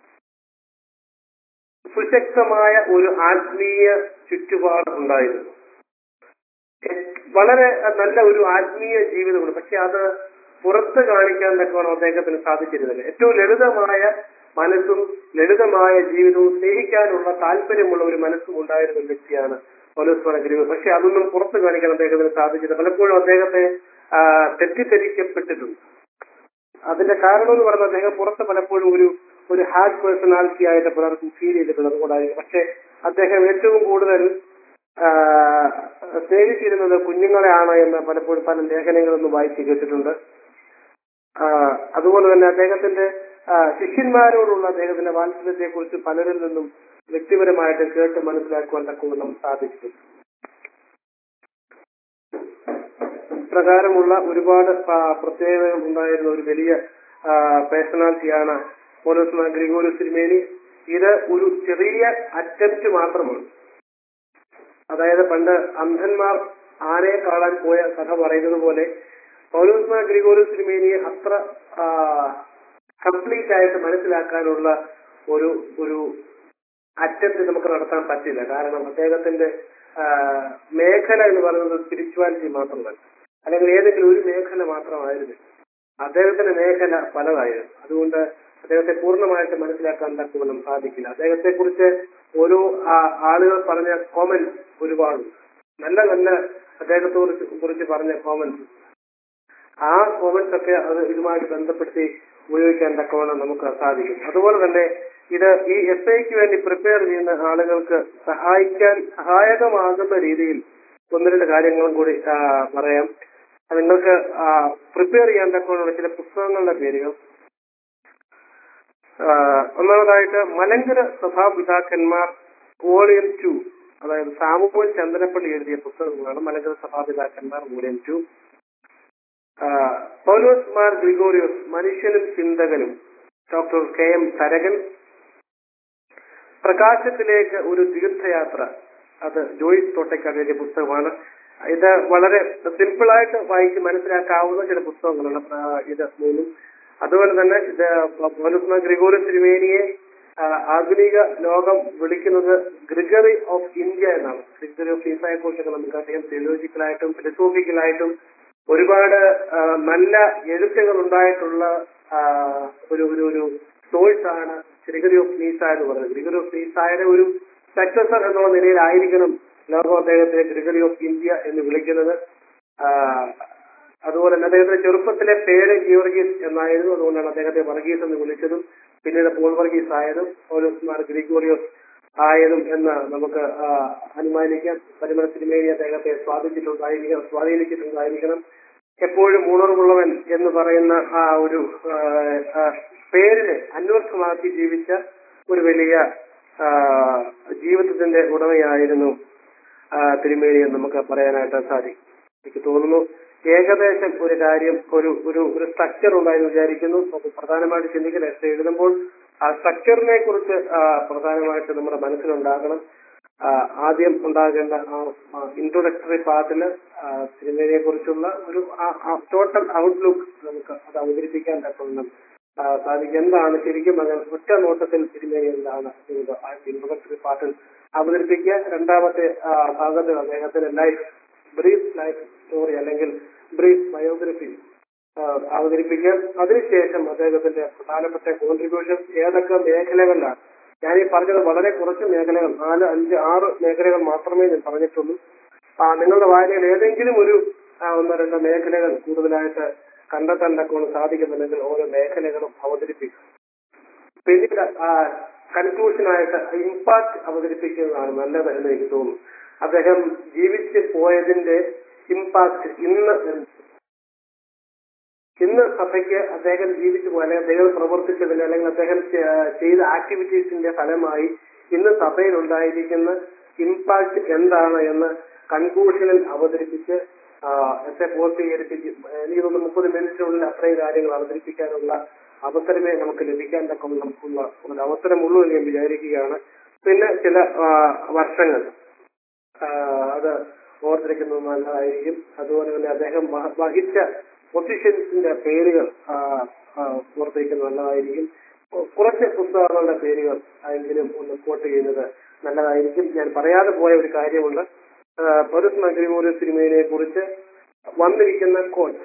സുശക്തമായ ഒരു ആത്മീയ ചുറ്റുപാട് ഉണ്ടായിരുന്നു എ- വളരെ നല്ല ഒരു ആത്മീയ ജീവിതമുണ്ട് പക്ഷെ അത് പുറത്ത് കാണിക്കാൻ തക്കവണ്ണം അദ്ദേഹത്തിന് സാധിച്ചിരുന്നില്ല ഏറ്റവും ലളിതമായ മനസ്സും ലളിതമായ ജീവിതവും സ്നേഹിക്കാനുള്ള താല്പര്യമുള്ള ഒരു മനസ്സും ഉണ്ടായിരുന്ന ഒരു വ്യക്തിയാണ് പൗലോസ്മന ഗിരിവ് പക്ഷെ അതൊന്നും പുറത്ത് കാണിക്കാൻ അദ്ദേഹത്തിന് സാധിച്ചില്ല പലപ്പോഴും അദ്ദേഹത്തെ ആ, തെറ്റിദ്ധരിക്കപ്പെട്ടിട്ടുണ്ട് അതിന്റെ കാരണം എന്ന് പറയുന്നത് അദ്ദേഹം പുറത്ത് പലപ്പോഴും ഒരു ഒരു ഹാർഡ് പേഴ്സണാലിറ്റി ആയിട്ട് പലർക്കും ഫീൽ ചെയ്തിട്ടുള്ളത് അതുകൊണ്ടായിരിക്കും പക്ഷെ അദ്ദേഹം ഏറ്റവും കൂടുതൽ ആ, സ്നേഹിച്ചിരുന്നത് കുഞ്ഞുങ്ങളെയാണ് എന്ന് പലപ്പോഴും പല ലേഖനങ്ങളൊന്നും വായിച്ച് കേട്ടിട്ടുണ്ട് ആ, അതുപോലെ തന്നെ അദ്ദേഹത്തിന്റെ ആ, ശിഷ്യന്മാരോടുള്ള അദ്ദേഹത്തിന്റെ വാത്സല്യത്തെ കുറിച്ച് പലരിൽ നിന്നും വ്യക്തിപരമായിട്ട് കേട്ട് മനസ്സിലാക്കുവാൻ തക്കവണ്ണം സാധിച്ചിട്ടുണ്ട് പ്രകാരമുള്ള ഒരുപാട് പ- പ്രത്യേകതകൾ ഉണ്ടായിരുന്ന ഒരു വലിയ പേഴ്സണാലിറ്റിയാണ് പോലോസ്മ ഗ്രിഗോറിയസ് തിരുമേനി ഇത് ഒരു ചെറിയ അറ്റംപ്റ്റ് മാത്രമാണ് അതായത് പണ്ട് അന്ധന്മാർ ആനയെ കാണാൻ പോയ കഥ പറയുന്നത് പോലെ പൗലോസ്മ ഗ്രിഗോറിയസ് തിരുമേനിയെ അത്ര കംപ്ലീറ്റ് ആയിട്ട് മനസ്സിലാക്കാനുള്ള ഒരു ഒരു അറ്റംപ്റ്റ് നമുക്ക് നടത്താൻ പറ്റില്ല കാരണം അദ്ദേഹത്തിന്റെ ആ, മേഖല എന്ന് പറയുന്നത് സ്പിരിച്വാലിറ്റി മാത്രമല്ല അല്ലെങ്കിൽ ഏതെങ്കിലും ഒരു മേഖല മാത്രമായിരുന്നു അദ്ദേഹത്തിന്റെ മേഖല പലതായിരുന്നു അതുകൊണ്ട് അദ്ദേഹത്തെ പൂർണ്ണമായിട്ട് മനസ്സിലാക്കാൻ തക്കവണ്ണം സാധിക്കില്ല അദ്ദേഹത്തെ കുറിച്ച് ഓരോ ആ- ആളുകൾ പറഞ്ഞ കോമന്റ് ഒരുപാട് നല്ല നല്ല അദ്ദേഹത്തെ കുറിച്ച് കുറിച്ച് പറഞ്ഞ കോമന്റ്സ് ആ കോമന്റ്സ് ഒക്കെ അത് ഇതുമായിട്ട് ബന്ധപ്പെടുത്തി ഉപയോഗിക്കാൻ തക്കവണ്ണം നമുക്ക് സാധിക്കും അതുപോലെ തന്നെ ഇത് ഈ എസ് ഐക്ക് വേണ്ടി പ്രിപ്പയർ ചെയ്യുന്ന ആളുകൾക്ക് സഹായിക്കാൻ സഹായകമാകുന്ന രീതിയിൽ ഒന്ന് രണ്ട് കാര്യങ്ങളും കൂടി ആ, പറയാം അത് നിങ്ങൾക്ക് പ്രിപ്പയർ ചെയ്യാൻ തക്കവണ്ണമുള്ള ചില പുസ്തകങ്ങളുടെ പേരുകൾ ആ, ഒന്നാമതായിട്ട് മലങ്കര സഭാപിതാക്കന്മാർ വോളിയം ടു അതായത് സാമുവൽ ചന്ദ്രപ്പള്ളി എഴുതിയ പുസ്തകങ്ങളാണ് മലങ്കര സഭാപിതാക്കന്മാർ വോളിയം ടു പൗലോസ് മാർ ഗ്രിഗോറിയോസ് മനുഷ്യനും ചിന്തകനും ഡോക്ടർ കെ എം തരകൻ പ്രകാശത്തിലേക്ക് ഒരു തീർത്ഥയാത്ര അത് ജോയിസ് തോട്ടയ്ക്കാട് എഴുതിയ പുസ്തകമാണ് ഇത് വളരെ സിമ്പിളായിട്ട് വായിച്ച് മനസ്സിലാക്കാവുന്ന ചില പുസ്തകങ്ങളാണ് ആ, ഇത് മൂന്നും അതുപോലെ തന്നെ ഇത് പൗലോസ് ഗ്രിഗോറിയസ് തിരുമേനിയെ ആ, ആധുനിക ലോകം വിളിക്കുന്നത് ഗ്രിഗറി ഓഫ് ഇന്ത്യ എന്നാണ് ഗ്രിഗറി ഓഫ് ഇന്ത്യയെ കുറിച്ചൊക്കെ നമുക്ക് അറിയാം തിയോളജിക്കലായിട്ടും ഫിലോസോഫിക്കലായിട്ടും ഒരുപാട് ആ, നല്ല എഴുത്തുകൾ ഉണ്ടായിട്ടുള്ള ആ, ഒരു ഒരു ഒരു സോഴ്സ് ആണ് ഗ്രിഗറി ഓഫ് നീസ എന്ന് പറയുന്നത് ഗ്രിഗറി ഓഫ് നീസായുടെ ഒരു സക്സസർ എന്നുള്ള നിലയിലായിരിക്കണം ലോകം അദ്ദേഹത്തെ ഗ്രിഗറി ഓഫ് ഇന്ത്യ എന്ന് വിളിക്കുന്നത് ആ, അതുപോലെ തന്നെ അദ്ദേഹത്തിന്റെ ചെറുപ്പത്തിലെ പേര് ഗിയോർഗീസ് എന്നായിരുന്നു അതുകൊണ്ടാണ് അദ്ദേഹത്തെ വർഗീസ് എന്ന് വിളിച്ചതും പിന്നീട് പോൾ വർഗീസ് ആയതും പൗലോസ്മാർ ഗ്രിഗോറിയോസ് ആയതും എന്ന് നമുക്ക് ആ, അനുമാനിക്കാം പരിമള സിനിമയിൽ അദ്ദേഹത്തെ സ്വാധീനിച്ചിട്ടുണ്ടായിരിക്കണം സ്വാധീനിച്ചിട്ടുണ്ടായിരിക്കണം എപ്പോഴും ഉണർവുള്ളവൻ എന്ന് പറയുന്ന ആ ഒരു ആ, ആ, പേരിനെ അന്വർത്ഥമാക്കി ജീവിച്ച ഒരു വലിയ ആ, ജീവിതത്തിന്റെ ഉടമയായിരുന്നു ആ, തിരുമേനി എന്ന് നമുക്ക് പറയാനായിട്ട് സാധിക്കും എനിക്ക് തോന്നുന്നു ഏകദേശം ഒരു കാര്യം ഒരു ഒരു ഒരു സ്ട്രക്ചർ ഉണ്ടായെന്ന് വിചാരിക്കുന്നു നമുക്ക് പ്രധാനമായിട്ട് ചിന്തിക്കുന്ന എസ് എഴുതുമ്പോൾ ആ സ്ട്രക്ചറിനെ കുറിച്ച് ആ, പ്രധാനമായിട്ട് നമ്മുടെ മനസ്സിലുണ്ടാകണം ആ, ആദ്യം ഉണ്ടാകേണ്ട ആ ഇൻട്രൊഡക്ടറി പാർട്ടില് സിനിമയെ കുറിച്ചുള്ള ഒരു ടോട്ടൽ ഔട്ട്ലുക്ക് നമുക്ക് അത് അവതരിപ്പിക്കാൻ തക്കവണ്ണം ആ, സാധിക്കും എന്താണ് ശരിക്കും അങ്ങനെ ഒറ്റ നോട്ടത്തിൽ സിനിമയെ എന്താണ് ഇൻട്രൊഡക്ടറി പാർട്ടിൽ അവതരിപ്പിക്കുക രണ്ടാമത്തെ ആ, ഭാഗത്ത് അദ്ദേഹത്തിന്റെ ലൈഫ് ബ്രീഫ് ലൈഫ് സ്റ്റോറി അല്ലെങ്കിൽ ബ്രീഫ് ബയോഗ്രഫി അവതരിപ്പിക്കുക അതിനുശേഷം അദ്ദേഹത്തിന്റെ പ്രധാനപ്പെട്ട കോൺട്രിബ്യൂഷൻ ഏതൊക്കെ മേഖലകളിലാണ് ഞാൻ ഈ പറഞ്ഞത് വളരെ കുറച്ച് മേഖലകൾ നാല് അഞ്ച് ആറ് മേഖലകൾ മാത്രമേ ഞാൻ പറഞ്ഞിട്ടുള്ളൂ ആ നിങ്ങളുടെ വായനയിൽ ഏതെങ്കിലും ഒരു ആ, ഒന്നോ രണ്ടോ മേഖലകൾ കൂടുതലായിട്ട് കണ്ടെത്താൻ തക്കവണ്ണം സാധിക്കുന്നുണ്ടെങ്കിൽ ഓരോ മേഖലകളും അവതരിപ്പിക്കും പിന്നീട് കൺക്ലൂഷനായിട്ട് ഇമ്പാക്ട് അവതരിപ്പിക്കുന്നതാണ് നല്ലത് എന്ന് എനിക്ക് തോന്നുന്നു അദ്ദേഹം ജീവിച്ച് പോയതിന്റെ ഇമ്പാക്ട് ഇന്ന് എന്ത്? ഇന്ന് സഭയ്ക്ക് അദ്ദേഹം ജീവിച്ചു പോയ അല്ലെങ്കിൽ അദ്ദേഹം പ്രവർത്തിച്ചതിന്റെ അല്ലെങ്കിൽ അദ്ദേഹം ചെ- ചെയ്ത ആക്ടിവിറ്റീസിന്റെ ഫലമായി ഇന്ന് സഭയിൽ ഉണ്ടായിരിക്കുന്ന ഇമ്പാക്ട് എന്താണ് എന്ന് കൺക്ലൂഷനിൽ അവതരിപ്പിച്ച് എസ് എ പൂർത്തീകരിപ്പിച്ച് എനിക്ക് തോന്നുന്നു മുപ്പത് മിനിറ്റിനുള്ളിൽ അത്രയും കാര്യങ്ങൾ അവതരിപ്പിക്കാനുള്ള അവസരമേ നമുക്ക് ലഭിക്കാൻ തക്കവണ്ണം ഉള്ള ഒരു അവസരമുള്ളൂ എന്ന് ഞാൻ വിചാരിക്കുകയാണ് പിന്നെ ചില ആ, വർഷങ്ങൾ ആ, അത് ഓർത്തിരിക്കുന്നത് നല്ലതായിരിക്കും അതുപോലെ തന്നെ അദ്ദേഹം വഹ- വഹിച്ച പൊസിഷൻസിന്റെ പേരുകൾ ആ, ആ, ഓർത്തിരിക്കുന്നത് നല്ലതായിരിക്കും കു- കുറച്ച് പുസ്തകങ്ങളുടെ പേരുകൾ എങ്കിലും ഒന്ന് കോട്ട് ചെയ്യുന്നത് നല്ലതായിരിക്കും ഞാൻ പറയാതെ പോയ ഒരു കാര്യമുണ്ട് പൊരുസ് മഗ്രിമോരോ സിനിമയെ കുറിച്ച് വന്നിരിക്കുന്ന കോട്ട്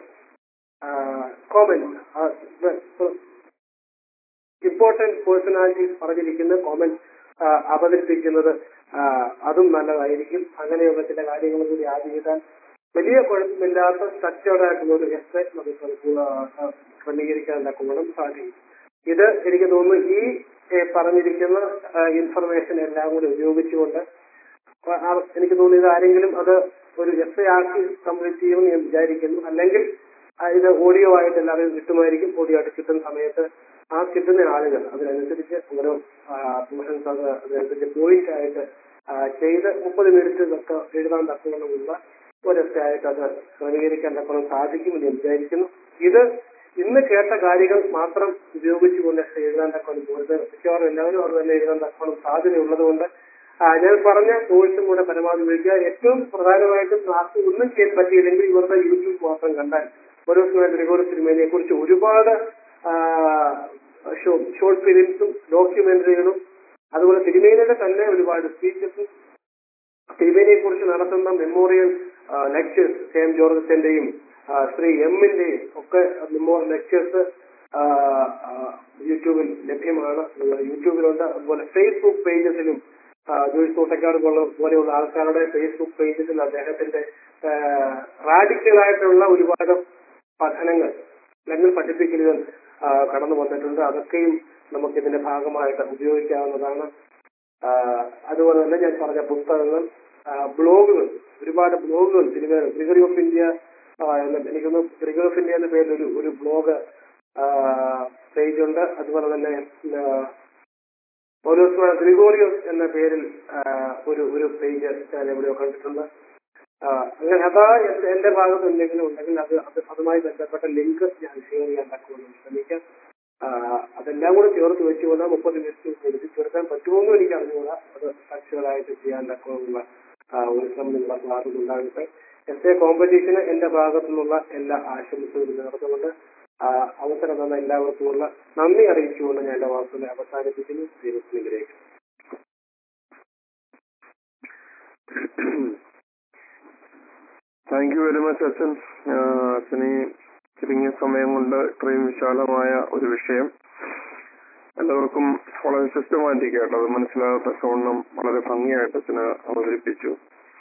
കോമന്റ് ഇമ്പോർട്ടന്റ് പേഴ്സണാലിറ്റീസ് പറഞ്ഞിരിക്കുന്ന കോമന്റ് അവതരിപ്പിക്കുന്നത് ആ, അതും നല്ലതായിരിക്കും അങ്ങനെയുള്ള ചില കാര്യങ്ങൾ കൂടി ആദ്യം ചെയ്താൽ വലിയ കുഴപ്പമില്ലാത്ത സ്ട്രക്ചേർഡ് ആയിട്ടുള്ള ഒരു എസ്സെ നമുക്ക് ആ, ക്രമീകരിക്കാൻ തക്കവണ്ണം സാധിക്കും ഇത് എനിക്ക് തോന്നുന്നു ഈ ഏ, പറഞ്ഞിരിക്കുന്ന ഇൻഫർമേഷൻ എല്ലാം കൂടി ഉപയോഗിച്ചുകൊണ്ട് അപ്പൊ ആ എനിക്ക് തോന്നുന്നു ഇത് ആരെങ്കിലും അത് ഒരു എസ് ഐ ആക്കി കംപ്ലീറ്റ് ചെയ്യുമെന്ന് ഞാൻ വിചാരിക്കുന്നു അല്ലെങ്കിൽ ആ ഇത് ഓഡിയോ ആയിട്ട് എല്ലാവരും കിട്ടുമായിരിക്കും ഓഡിയോ ആയിട്ട് കിട്ടുന്ന സമയത്ത് ആ കിട്ടുന്ന ആളുകൾ അതിനനുസരിച്ച് ഓരോ പോർഷൻസ് അത് അതിനനുസരിച്ച് പോയിന്റ് ആയിട്ട് ആ, ചെയ്ത് മുപ്പത് മിനിറ്റ് തക്ക എഴുതാൻ തക്കവണ്ണമുള്ള ഒരു എസ് ആയിട്ട് അത് ക്രമീകരിക്കാൻ തക്കവണ്ണം സാധിക്കുമെന്ന് ഞാൻ വിചാരിക്കുന്നു ഇത് ഇന്ന് കേട്ട കാര്യങ്ങൾ മാത്രം ഉപയോഗിച്ചുകൊണ്ട് എഴുതാൻ തക്കവണ്ണം പോകുന്നത് മിക്കവാറും എല്ലാവരും അത് തന്നെ എഴുതാൻ തക്കവണ്ണം സാധ്യതയുള്ളതുകൊണ്ട് ആ, ഞാൻ പറഞ്ഞ ടൂൾസും കൂടെ പരമാവധി ഉപയോഗിക്കുക ഏറ്റവും പ്രധാനമായിട്ടും ക്ലാസ് ഒന്നും ചെയ്യാൻ പറ്റിയില്ലെങ്കിൽ ഇവരുടെ യൂട്യൂബ് മാത്രം കണ്ടാൽ ഓരോ ഗ്രിഗോറി സിനിമയെ കുറിച്ച് ഒരുപാട് ഷോർട്ട് ഫിലിംസും ഡോക്യുമെന്ററികളും അതുപോലെ തിരുമേനയുടെ തന്നെ ഒരുപാട് സ്പീച്ചസും തിരുമേനിയെ കുറിച്ച് നടത്തുന്ന മെമ്മോറിയൽ ലെക്ചേഴ്സ് സെയിം ജോർജസിന്റെയും ശ്രീ എമ്മിന്റെയും ഒക്കെ മെമ്മോറിയൽ ലെക്ചേഴ്സ് യൂട്യൂബിൽ ലഭ്യമാണ് അതുപോലെ യൂട്യൂബിലുണ്ട് അതുപോലെ ഫേസ്ബുക്ക് പേജസിലും ജോയിസ് തോട്ടക്കാട് പോലെ പോലെയുള്ള ആൾക്കാരുടെ ഫേസ്ബുക്ക് പേജസിൽ അദ്ദേഹത്തിന്റെ റാഡിക്കലായിട്ടുള്ള ഒരുപാട് പഠനങ്ങൾ അല്ലെങ്കിൽ പഠിപ്പിക്കലുകൾ ആ, കടന്നു വന്നിട്ടുണ്ട് അതൊക്കെയും നമുക്ക് ഇതിന്റെ ഭാഗമായിട്ട് ഉപയോഗിക്കാവുന്നതാണ് ആ, അതുപോലെ തന്നെ ഞാൻ പറഞ്ഞ പുസ്തകങ്ങൾ ആ, ബ്ലോഗുകൾ ഒരുപാട് ബ്ലോഗുകൾ ഗ്രിഗറി ഓഫ് ഇന്ത്യ എനിക്കൊന്ന് ഗ്രിഗറി ഓഫ് ഇന്ത്യ എന്ന പേരിൽ ഒരു ഒരു ബ്ലോഗ് പേജ് ഉണ്ട് അതുപോലെ തന്നെ ആ, പൗലോസ് മാർ ഗ്രിഗോറിയോസ് എന്ന പേരിൽ ആ, ഒരു ഒരു പേജ് ഞാൻ എവിടെയോ കണ്ടിട്ടുണ്ട് ആ, അങ്ങനെ അതാ എന്റെ എന്റെ ഭാഗത്ത് എന്തെങ്കിലും ഉണ്ടെങ്കിൽ അത് അത് അതുമായി ബന്ധപ്പെട്ട ലിങ്ക് ഞാൻ ഷെയർ ചെയ്യാൻ തക്കവണ്ണം ശ്രമിക്കാം ആ, അതെല്ലാം കൂടെ ചേർത്ത് വെച്ചുകൊണ്ട് മുപ്പത് മിനിറ്റ് എഴുതി ചേർക്കാൻ പറ്റുമോന്നും എനിക്ക് അറിഞ്ഞുകൂടാ അത് സാക്ഷികളായിട്ട് ചെയ്യാൻ തക്കമുള്ള ഒരു ശ്രമം നിങ്ങളുടെ ഭാഗത്ത് ഉണ്ടാകട്ടെ എസ് എ കോമ്പറ്റീഷന് എന്റെ ഭാഗത്തു നിന്നുള്ള എല്ലാ ആശംസകളും നേർന്നുകൊണ്ട് ആ, അവസരം തന്ന എല്ലാവർക്കുമുള്ള നന്ദി അറിയിച്ചുകൊണ്ട് ഞാൻ എന്റെ വാക്കുകളെ അവസാനിപ്പിക്കുന്നു ദൈവത്തിലേക്ക് താങ്ക് യു വെരി മച്ച് അച്ഛൻ ആഹ് അച്ഛൻ ഈ ചുരുങ്ങിയ സമയം കൊണ്ട് ഇത്രയും വിശാലമായ ഒരു വിഷയം എല്ലാവർക്കും വളരെ സിസ്റ്റമാറ്റിക് ആയിട്ട് അത് മനസ്സിലാകത്തക്കവണ്ണം വളരെ ഭംഗിയായിട്ട് അച്ഛന് അവതരിപ്പിച്ചു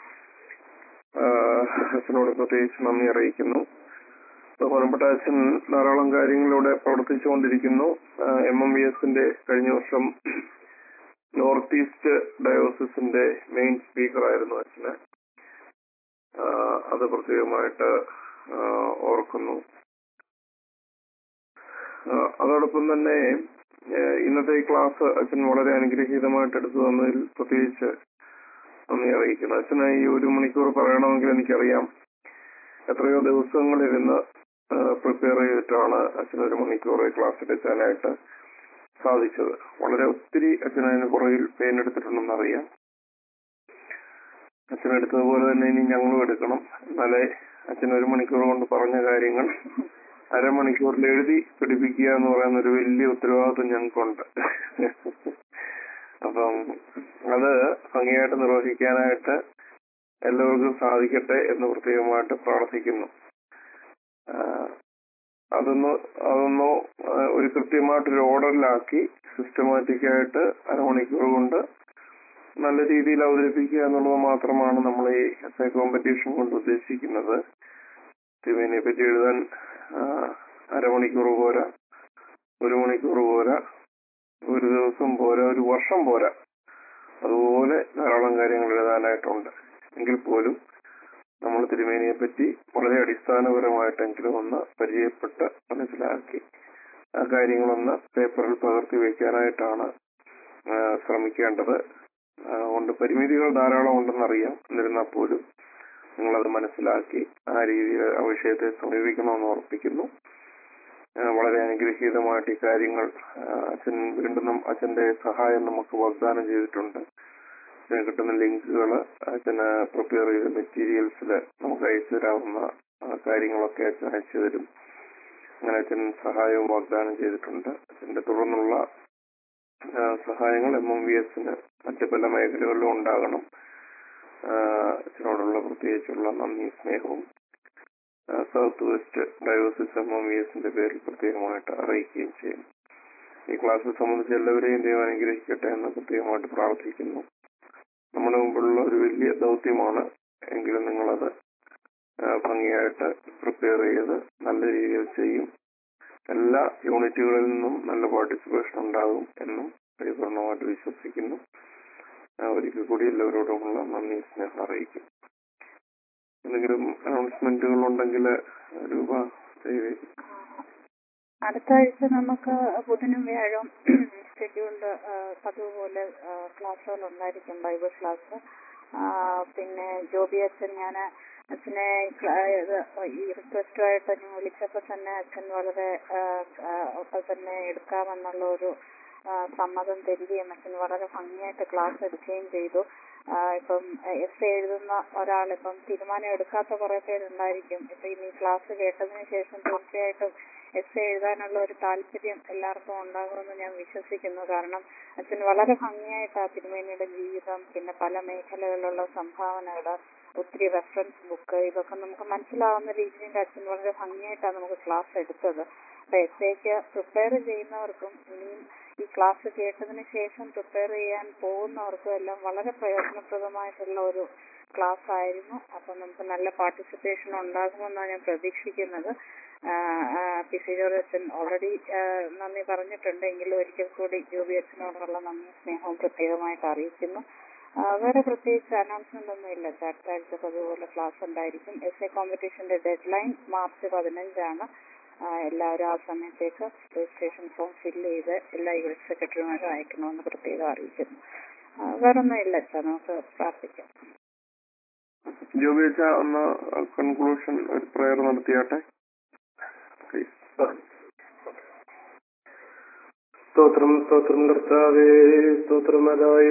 ആഹ് അച്ഛനോട് പ്രത്യേകിച്ച് നന്ദി അറിയിക്കുന്നു ബഹുമാനപ്പെട്ട അച്ഛൻ ധാരാളം കാര്യങ്ങളിലൂടെ പ്രവർത്തിച്ചുകൊണ്ടിരിക്കുന്നു എം എം ബി എസിന്റെ കഴിഞ്ഞ വർഷം നോർത്ത് ഈസ്റ്റ് ഡയോസിന്റെ മെയിൻ സ്പീക്കർ ആയിരുന്നു അച്ഛന് ആഹ് അത് പ്രത്യേകമായിട്ട് ആഹ് ഓർക്കുന്നു ആഹ് അതോടൊപ്പം തന്നെ ആഹ് ഇന്നത്തെ ഈ ക്ലാസ് അച്ഛൻ വളരെ അനുഗ്രഹീതമായിട്ട് എടുത്തു തന്നതിൽ പ്രത്യേകിച്ച് നന്ദി അറിയിക്കുന്നു അച്ഛന് ഈ ഒരു മണിക്കൂർ പറയണമെങ്കിൽ എനിക്കറിയാം എത്രയോ ദിവസങ്ങളിരുന്ന് പ്രിപ്പയർ ചെയ്തിട്ടാണ് അച്ഛൻ ഒരു മണിക്കൂർ ക്ലാസ് എടുക്കാനായിട്ട് സാധിച്ചത് വളരെ ഒത്തിരി അച്ഛൻ അതിന് പുറകിൽ പെയിൻ എടുത്തിട്ടുണ്ടെന്ന് അറിയാം അച്ഛൻ എടുത്തതുപോലെ തന്നെ ഇനി ഞങ്ങളും എടുക്കണം എന്നാലേ അച്ഛൻ ഒരു മണിക്കൂർ കൊണ്ട് പറഞ്ഞ കാര്യങ്ങൾ അരമണിക്കൂറിൽ എഴുതി പിടിപ്പിക്കുക എന്ന് പറയുന്ന ഒരു വലിയ ഉത്തരവാദിത്വം ഞങ്ങൾക്കുണ്ട് അപ്പം അത് ഭംഗിയായിട്ട് നിർവഹിക്കാനായിട്ട് എല്ലാവർക്കും സാധിക്കട്ടെ എന്ന് പ്രത്യേകമായിട്ട് പ്രാർത്ഥിക്കുന്നു ആഹ് അതൊന്ന് അതൊന്ന് ആ, ഒരു കൃത്യമായിട്ടൊരു ഓർഡറിലാക്കി സിസ്റ്റമാറ്റിക് ആയിട്ട് അരമണിക്കൂർ കൊണ്ട് നല്ല രീതിയിൽ അവതരിപ്പിക്കുക എന്നുള്ളത് മാത്രമാണ് നമ്മൾ ഈ എസ് എ കോമ്പറ്റീഷൻ കൊണ്ട് ഉദ്ദേശിക്കുന്നത് തിരുമേനിയെ പറ്റി എഴുതാൻ ആ, അരമണിക്കൂർ പോരാ ഒരു മണിക്കൂർ പോരാ ഒരു ദിവസം പോരാ ഒരു വർഷം പോരാ അതുപോലെ ധാരാളം കാര്യങ്ങൾ എഴുതാനായിട്ടുണ്ട് എങ്കിൽ പോലും നമ്മൾ തിരുമേനിയെ പറ്റി വളരെ അടിസ്ഥാനപരമായിട്ടെങ്കിലും ഒന്ന് പരിചയപ്പെട്ട് മനസ്സിലാക്കി ആ കാര്യങ്ങളൊന്ന് പേപ്പറിൽ പകർത്തി വെക്കാനായിട്ടാണ് ആ, ശ്രമിക്കേണ്ടത് ആ, കൊണ്ട് പരിമിതികൾ ധാരാളം ഉണ്ടെന്നറിയാം എന്നിരുന്നാൽ പോലും നിങ്ങളത് മനസ്സിലാക്കി ആ രീതിയിൽ ആ വിഷയത്തെ സമീപിക്കണമെന്ന് ഓർപ്പിക്കുന്നു ആ, വളരെ അനുഗ്രഹീതമായിട്ട് ഈ കാര്യങ്ങൾ ആ, അച്ഛൻ വീണ്ടും നം- അച്ഛന്റെ സഹായം നമുക്ക് വാഗ്ദാനം ചെയ്തിട്ടുണ്ട് അച്ഛന് കിട്ടുന്ന ലിങ്കുകൾ അച്ഛന് പ്രിപ്പയർ ചെയ്ത മെറ്റീരിയൽസിൽ നമുക്ക് അയച്ചു തരാവുന്ന ആ, കാര്യങ്ങളൊക്കെ അച്ഛൻ അയച്ചു തരും അങ്ങനെ അച്ഛൻ സഹായവും വാഗ്ദാനം ചെയ്തിട്ടുണ്ട് അച്ഛന്റെ തുടർന്നുള്ള ആ, സഹായങ്ങൾ എം എം വി എസിന് മറ്റ് പല മേഖലകളിലും ഉണ്ടാകണം ആ, അച്ഛനോടുള്ള പ്രത്യേകിച്ചുള്ള നന്ദി സ്നേഹവും ആ, south west diocese M M V എസിന്റെ പേരിൽ പ്രത്യേകമായിട്ട് അറിയിക്കുകയും ചെയ്യും ഈ ക്ലാസ് സംബന്ധിച്ച് എല്ലാവരെയും ദൈവം അനുഗ്രഹിക്കട്ടെ എന്ന് പ്രത്യേകമായിട്ട് പ്രാർത്ഥിക്കുന്നു നമ്മുടെ മുമ്പിലുള്ള ഒരു വലിയ ദൗത്യമാണ് എങ്കിലും നിങ്ങളത് ആ, ഭംഗിയായിട്ട് പ്രിപ്പയർ ചെയ്ത് നല്ല രീതിയിൽ ചെയ്യും എല്ലാ യൂണിറ്റുകളിൽ നിന്നും നല്ല പാർട്ടിസിപ്പേഷൻ ഉണ്ടാകും എന്നും പരിപൂർണമായിട്ട് വിശ്വസിക്കുന്നു ആ, ഒരിക്കൽ കൂടി എല്ലാവരോടുമുള്ള നന്ദി സ്നേഹം അറിയിക്കും എന്തെങ്കിലും അനൗൺസ്മെന്റുകൾ ഉണ്ടെങ്കിൽ രൂപ ദയവ് അടുത്ത ആഴ്ച നമുക്ക് ബുധനും വ്യാഴവും ഷെഡ്യൂൾഡ് പതിവ് പോലെ ക്ലാസ്സുകൾ ഉണ്ടായിരിക്കും ബൈബിൾ ക്ലാസ് പിന്നെ ജോബി അച്ഛൻ ഞാൻ അച്ഛനെ ക്ല- ഇത് ഈ റിക്വസ്റ്റുമായിട്ട് ഞാൻ വിളിച്ചപ്പോൾ തന്നെ അച്ഛൻ വളരെ ആ, ആ, ഒപ്പം തന്നെ എടുക്കാമെന്നുള്ള ഒരു ആ, സമ്മതം തരികയും അച്ഛൻ വളരെ ഭംഗിയായിട്ട് ക്ലാസ് എടുക്കുകയും ചെയ്തു ആ, ഇപ്പം എസ് എഴുതുന്ന ഒരാൾ ഇപ്പം തീരുമാനം എടുക്കാത്ത കുറെ പേരുണ്ടായിരിക്കും ഇപ്പൊ ഇനി ക്ലാസ് കേട്ടതിന് ശേഷം തീർച്ചയായിട്ടും എസ് എഴുതാനുള്ള ഒരു താല്പര്യം എല്ലാവർക്കും ഉണ്ടാകുമെന്ന് ഞാൻ വിശ്വസിക്കുന്നു കാരണം അച്ഛൻ വളരെ ഭംഗിയായിട്ട് ആ തിരുമേനിയുടെ ജീവിതം പിന്നെ പല മേഖലകളിലുള്ള സംഭാവനകൾ ഒത്തിരി റെഫറൻസ് ബുക്ക് ഇതൊക്കെ നമുക്ക് മനസ്സിലാവുന്ന രീതിയിൽ അച്ഛൻ വളരെ ഭംഗിയായിട്ടാണ് നമുക്ക് ക്ലാസ് എടുത്തത് അപ്പൊ എസ് എക്ക് പ്രിപ്പയർ ചെയ്യുന്നവർക്കും ഇനിയും ഈ ക്ലാസ് കേട്ടതിന് ശേഷം പ്രിപ്പയർ ചെയ്യാൻ പോകുന്നവർക്കും എല്ലാം വളരെ പ്രയോജനപ്രദമായിട്ടുള്ള ഒരു ക്ലാസ് ആയിരുന്നു അപ്പൊ നമുക്ക് നല്ല പാർട്ടിസിപ്പേഷൻ ഉണ്ടാകുമെന്നാണ് ഞാൻ പ്രതീക്ഷിക്കുന്നത് പി സി ജോർജ് അച്ഛൻ ഓൾറെഡി നന്ദി പറഞ്ഞിട്ടുണ്ട് എങ്കിലും ഒരിക്കൽ കൂടി ജോബി അച്ഛനോടുള്ള നന്ദി സ്നേഹവും പ്രത്യേകമായിട്ട് അറിയിക്കുന്നു ആ, വേറെ പ്രത്യേകിച്ച് അനൗൺസ്മെന്റ് ഒന്നും ഇല്ല അച്ഛാ. അടുത്ത ആഴ്ച പതിവുപോലെ ക്ലാസ് ഉണ്ടായിരിക്കും എസ് എ കോമ്പറ്റീഷന്റെ ഡെഡ് ലൈൻ മാർച്ച് പതിനഞ്ചാണ് ആ, എല്ലാവരും ആ സമയത്തേക്ക് രജിസ്ട്രേഷൻ ഫോം ഫില്ല് ചെയ്ത് എല്ലാ യൂണിറ്റ് സെക്രട്ടറിമാരും അയക്കണമെന്ന് പ്രത്യേകം അറിയിക്കുന്നു ആ, വേറൊന്നും ഇല്ല അച്ഛാ നമുക്ക് പ്രാർത്ഥിക്കാം ജോബി വെച്ച ഒന്ന് കൺക്ലൂഷൻ ഒരു പ്രയർ നടത്തിയാട്ടെ Please. സ്തോത്രം സ്തോത്രം കർത്താവേ സ്തോത്രം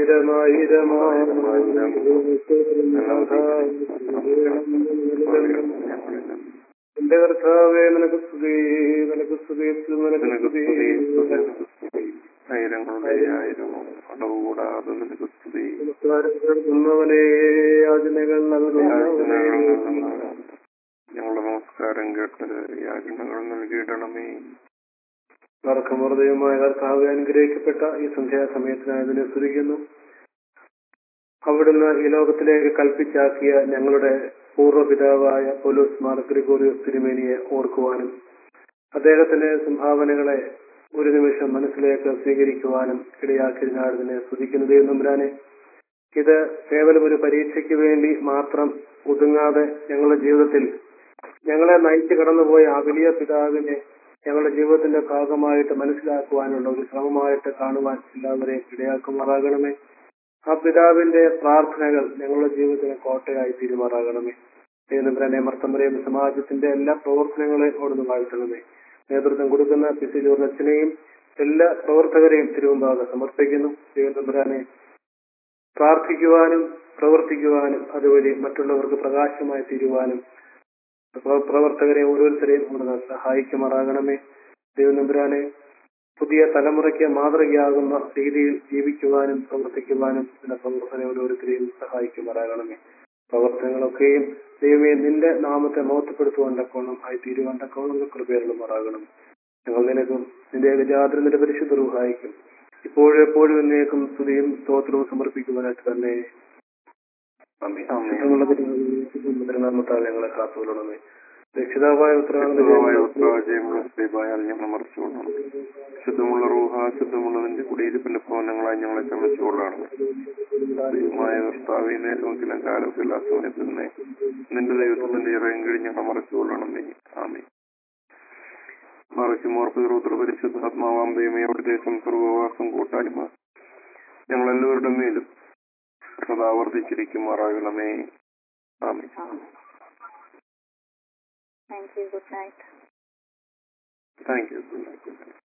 എന്റെ കർത്താവേ നിനക്ക് സ്തുതി നിനക്ക് സ്തുതി നിനക്ക് നിനക്ക് സ്തുതി സ്തുതി, ആയിരങ്ങളുടെ ആയിരം അടവ് കൂടാതെ നിനക്ക് സ്തുതി നന്നവനെ യാചനകൾ നൽകുന്നവനെ ഞങ്ങളുടെ നമസ്കാരം കേട്ട് യാചനകൾ നൽകിയിടണമേ വർക്കമൃതയുമായ കർത്താവ് അനുഗ്രഹിക്കപ്പെട്ട ഈ സന്ധ്യാസമയത്തിനായി അതിനെ സ്തുതിക്കുന്നു അവിടുന്ന് ഈ ലോകത്തിലേക്ക് കൽപ്പിച്ചാക്കിയ ഞങ്ങളുടെ പൂർവ്വപിതാവായ പോലൂസ് മാർ ഗ്രിഗോറിയോസ് തിരുമേനിയെ ഓർക്കുവാനും അദ്ദേഹത്തിന്റെ സംഭാവനകളെ ഒരു നിമിഷം മനസ്സിലേക്ക് സ്വീകരിക്കുവാനും ഇടയാക്കിയതിനാടിനെ സ്തുതിക്കുന്നത് നമ്പുരാനെ ഇത് കേവലം ഒരു പരീക്ഷയ്ക്ക് വേണ്ടി മാത്രം ഒതുങ്ങാതെ ഞങ്ങളുടെ ജീവിതത്തിൽ ഞങ്ങളെ നയിച്ചു കടന്നുപോയ ആ വലിയ പിതാവിനെ ഞങ്ങളുടെ ജീവിതത്തിന്റെ ഭാഗമായിട്ട് മനസ്സിലാക്കുവാനുള്ള ഒരു ശ്രമമായിട്ട് കാണുവാൻ എല്ലാവരെയും ഇടയാക്കുമാറാകണമേ ആ പിതാവിന്റെ പ്രാർത്ഥനകൾ ഞങ്ങളുടെ ജീവിതത്തിന് കോട്ടയായി തീരുമാറാകണമേ ദൈവനമ്പരനെ മർത്തമരയും സമാജത്തിന്റെ എല്ലാ പ്രവർത്തനങ്ങളെയും അവിടുന്ന് വാഴ്ത്തണമേ നേതൃത്വം കൊടുക്കുന്ന പി സി ജോർജനെയും എല്ലാ പ്രവർത്തകരെയും തിരുവമ്പാകെ സമർപ്പിക്കുന്നു ദൈവനമ്പരാനെ പ്രാർത്ഥിക്കുവാനും പ്രവർത്തിക്കുവാനും അതുവഴി മറ്റുള്ളവർക്ക് പ്രകാശമായി തീരുവാനും പ്ര- പ്രവർത്തകരെ ഓരോരുത്തരെയും അവിടുന്ന് സഹായിക്കുമാറാകണമേ ദൈവനമ്പുരാനെ പുതിയ തലമുറയ്ക്ക് മാതൃകയാകുന്ന രീതിയിൽ ജീവിക്കുവാനും പ്രവർത്തിക്കുവാനും ഇതിന്റെ പ്രവർത്തനം ഓരോരുത്തരെയും സഹായിക്കുമാറാകണമേ പ്രവർത്തനങ്ങളൊക്കെയും ദൈവമേ നിന്റെ നാമത്തെ മഹത്വപ്പെടുത്തുവാൻ തക്കോണം ആയി തീരുവാൻ തക്കോണം കൃപയറും മാറാകണം ഞങ്ങൾ നിനക്കും നിന്റെ ഏകജാതര നിന്റെ പരിശുദ്ധ റൂഹായിക്കും ഇപ്പോഴും എപ്പോഴും എന്നേക്കും സ്തുതിയും സ്തോത്രവും സമർപ്പിക്കുവാനായിട്ട് തന്നെ ശുദ്ധമുള്ള തിരുനാമത്താൽ ഞങ്ങളെ കാത്തുകൊള്ളണമേ രക്ഷിതാവായ ശുദ്ധമായ ഉത്തരവാദിത്വം ഉത്രാജയമുള്ള സ്ത്രീപായാൽ ഞങ്ങൾ മറച്ചുകൊള്ളണം ശുദ്ധമുള്ള റൂഹ ശുദ്ധമുള്ളതിന്റെ കുടിയിരിപ്പിന്റെ ഭവനങ്ങളായി ഞങ്ങളെ ചമച്ചുകൊള്ളണം ദൈവമായ കർത്താവെ നേരത്തിലും കാലത്തും എല്ലാ സമയത്ത് തന്നെ നിന്റെ ദൈവത്തിന്റെ ഇറയും കഴിഞ്ഞ് ഞങ്ങൾ മറച്ചുകൊള്ളണമേ ആമേ മറിച്ച് മോർപ്പുത്ര പരിശുദ്ധാത്മാവാം ദൈവമേ അവിടുത്തെ സർവവാസം കൂട്ടായ്മ ഞങ്ങൾ എല്ലാവരുടെ മേലും സദാ വർദ്ധിച്ചിരിക്കുമാറാകണമേ ആമേ thank you good night thank U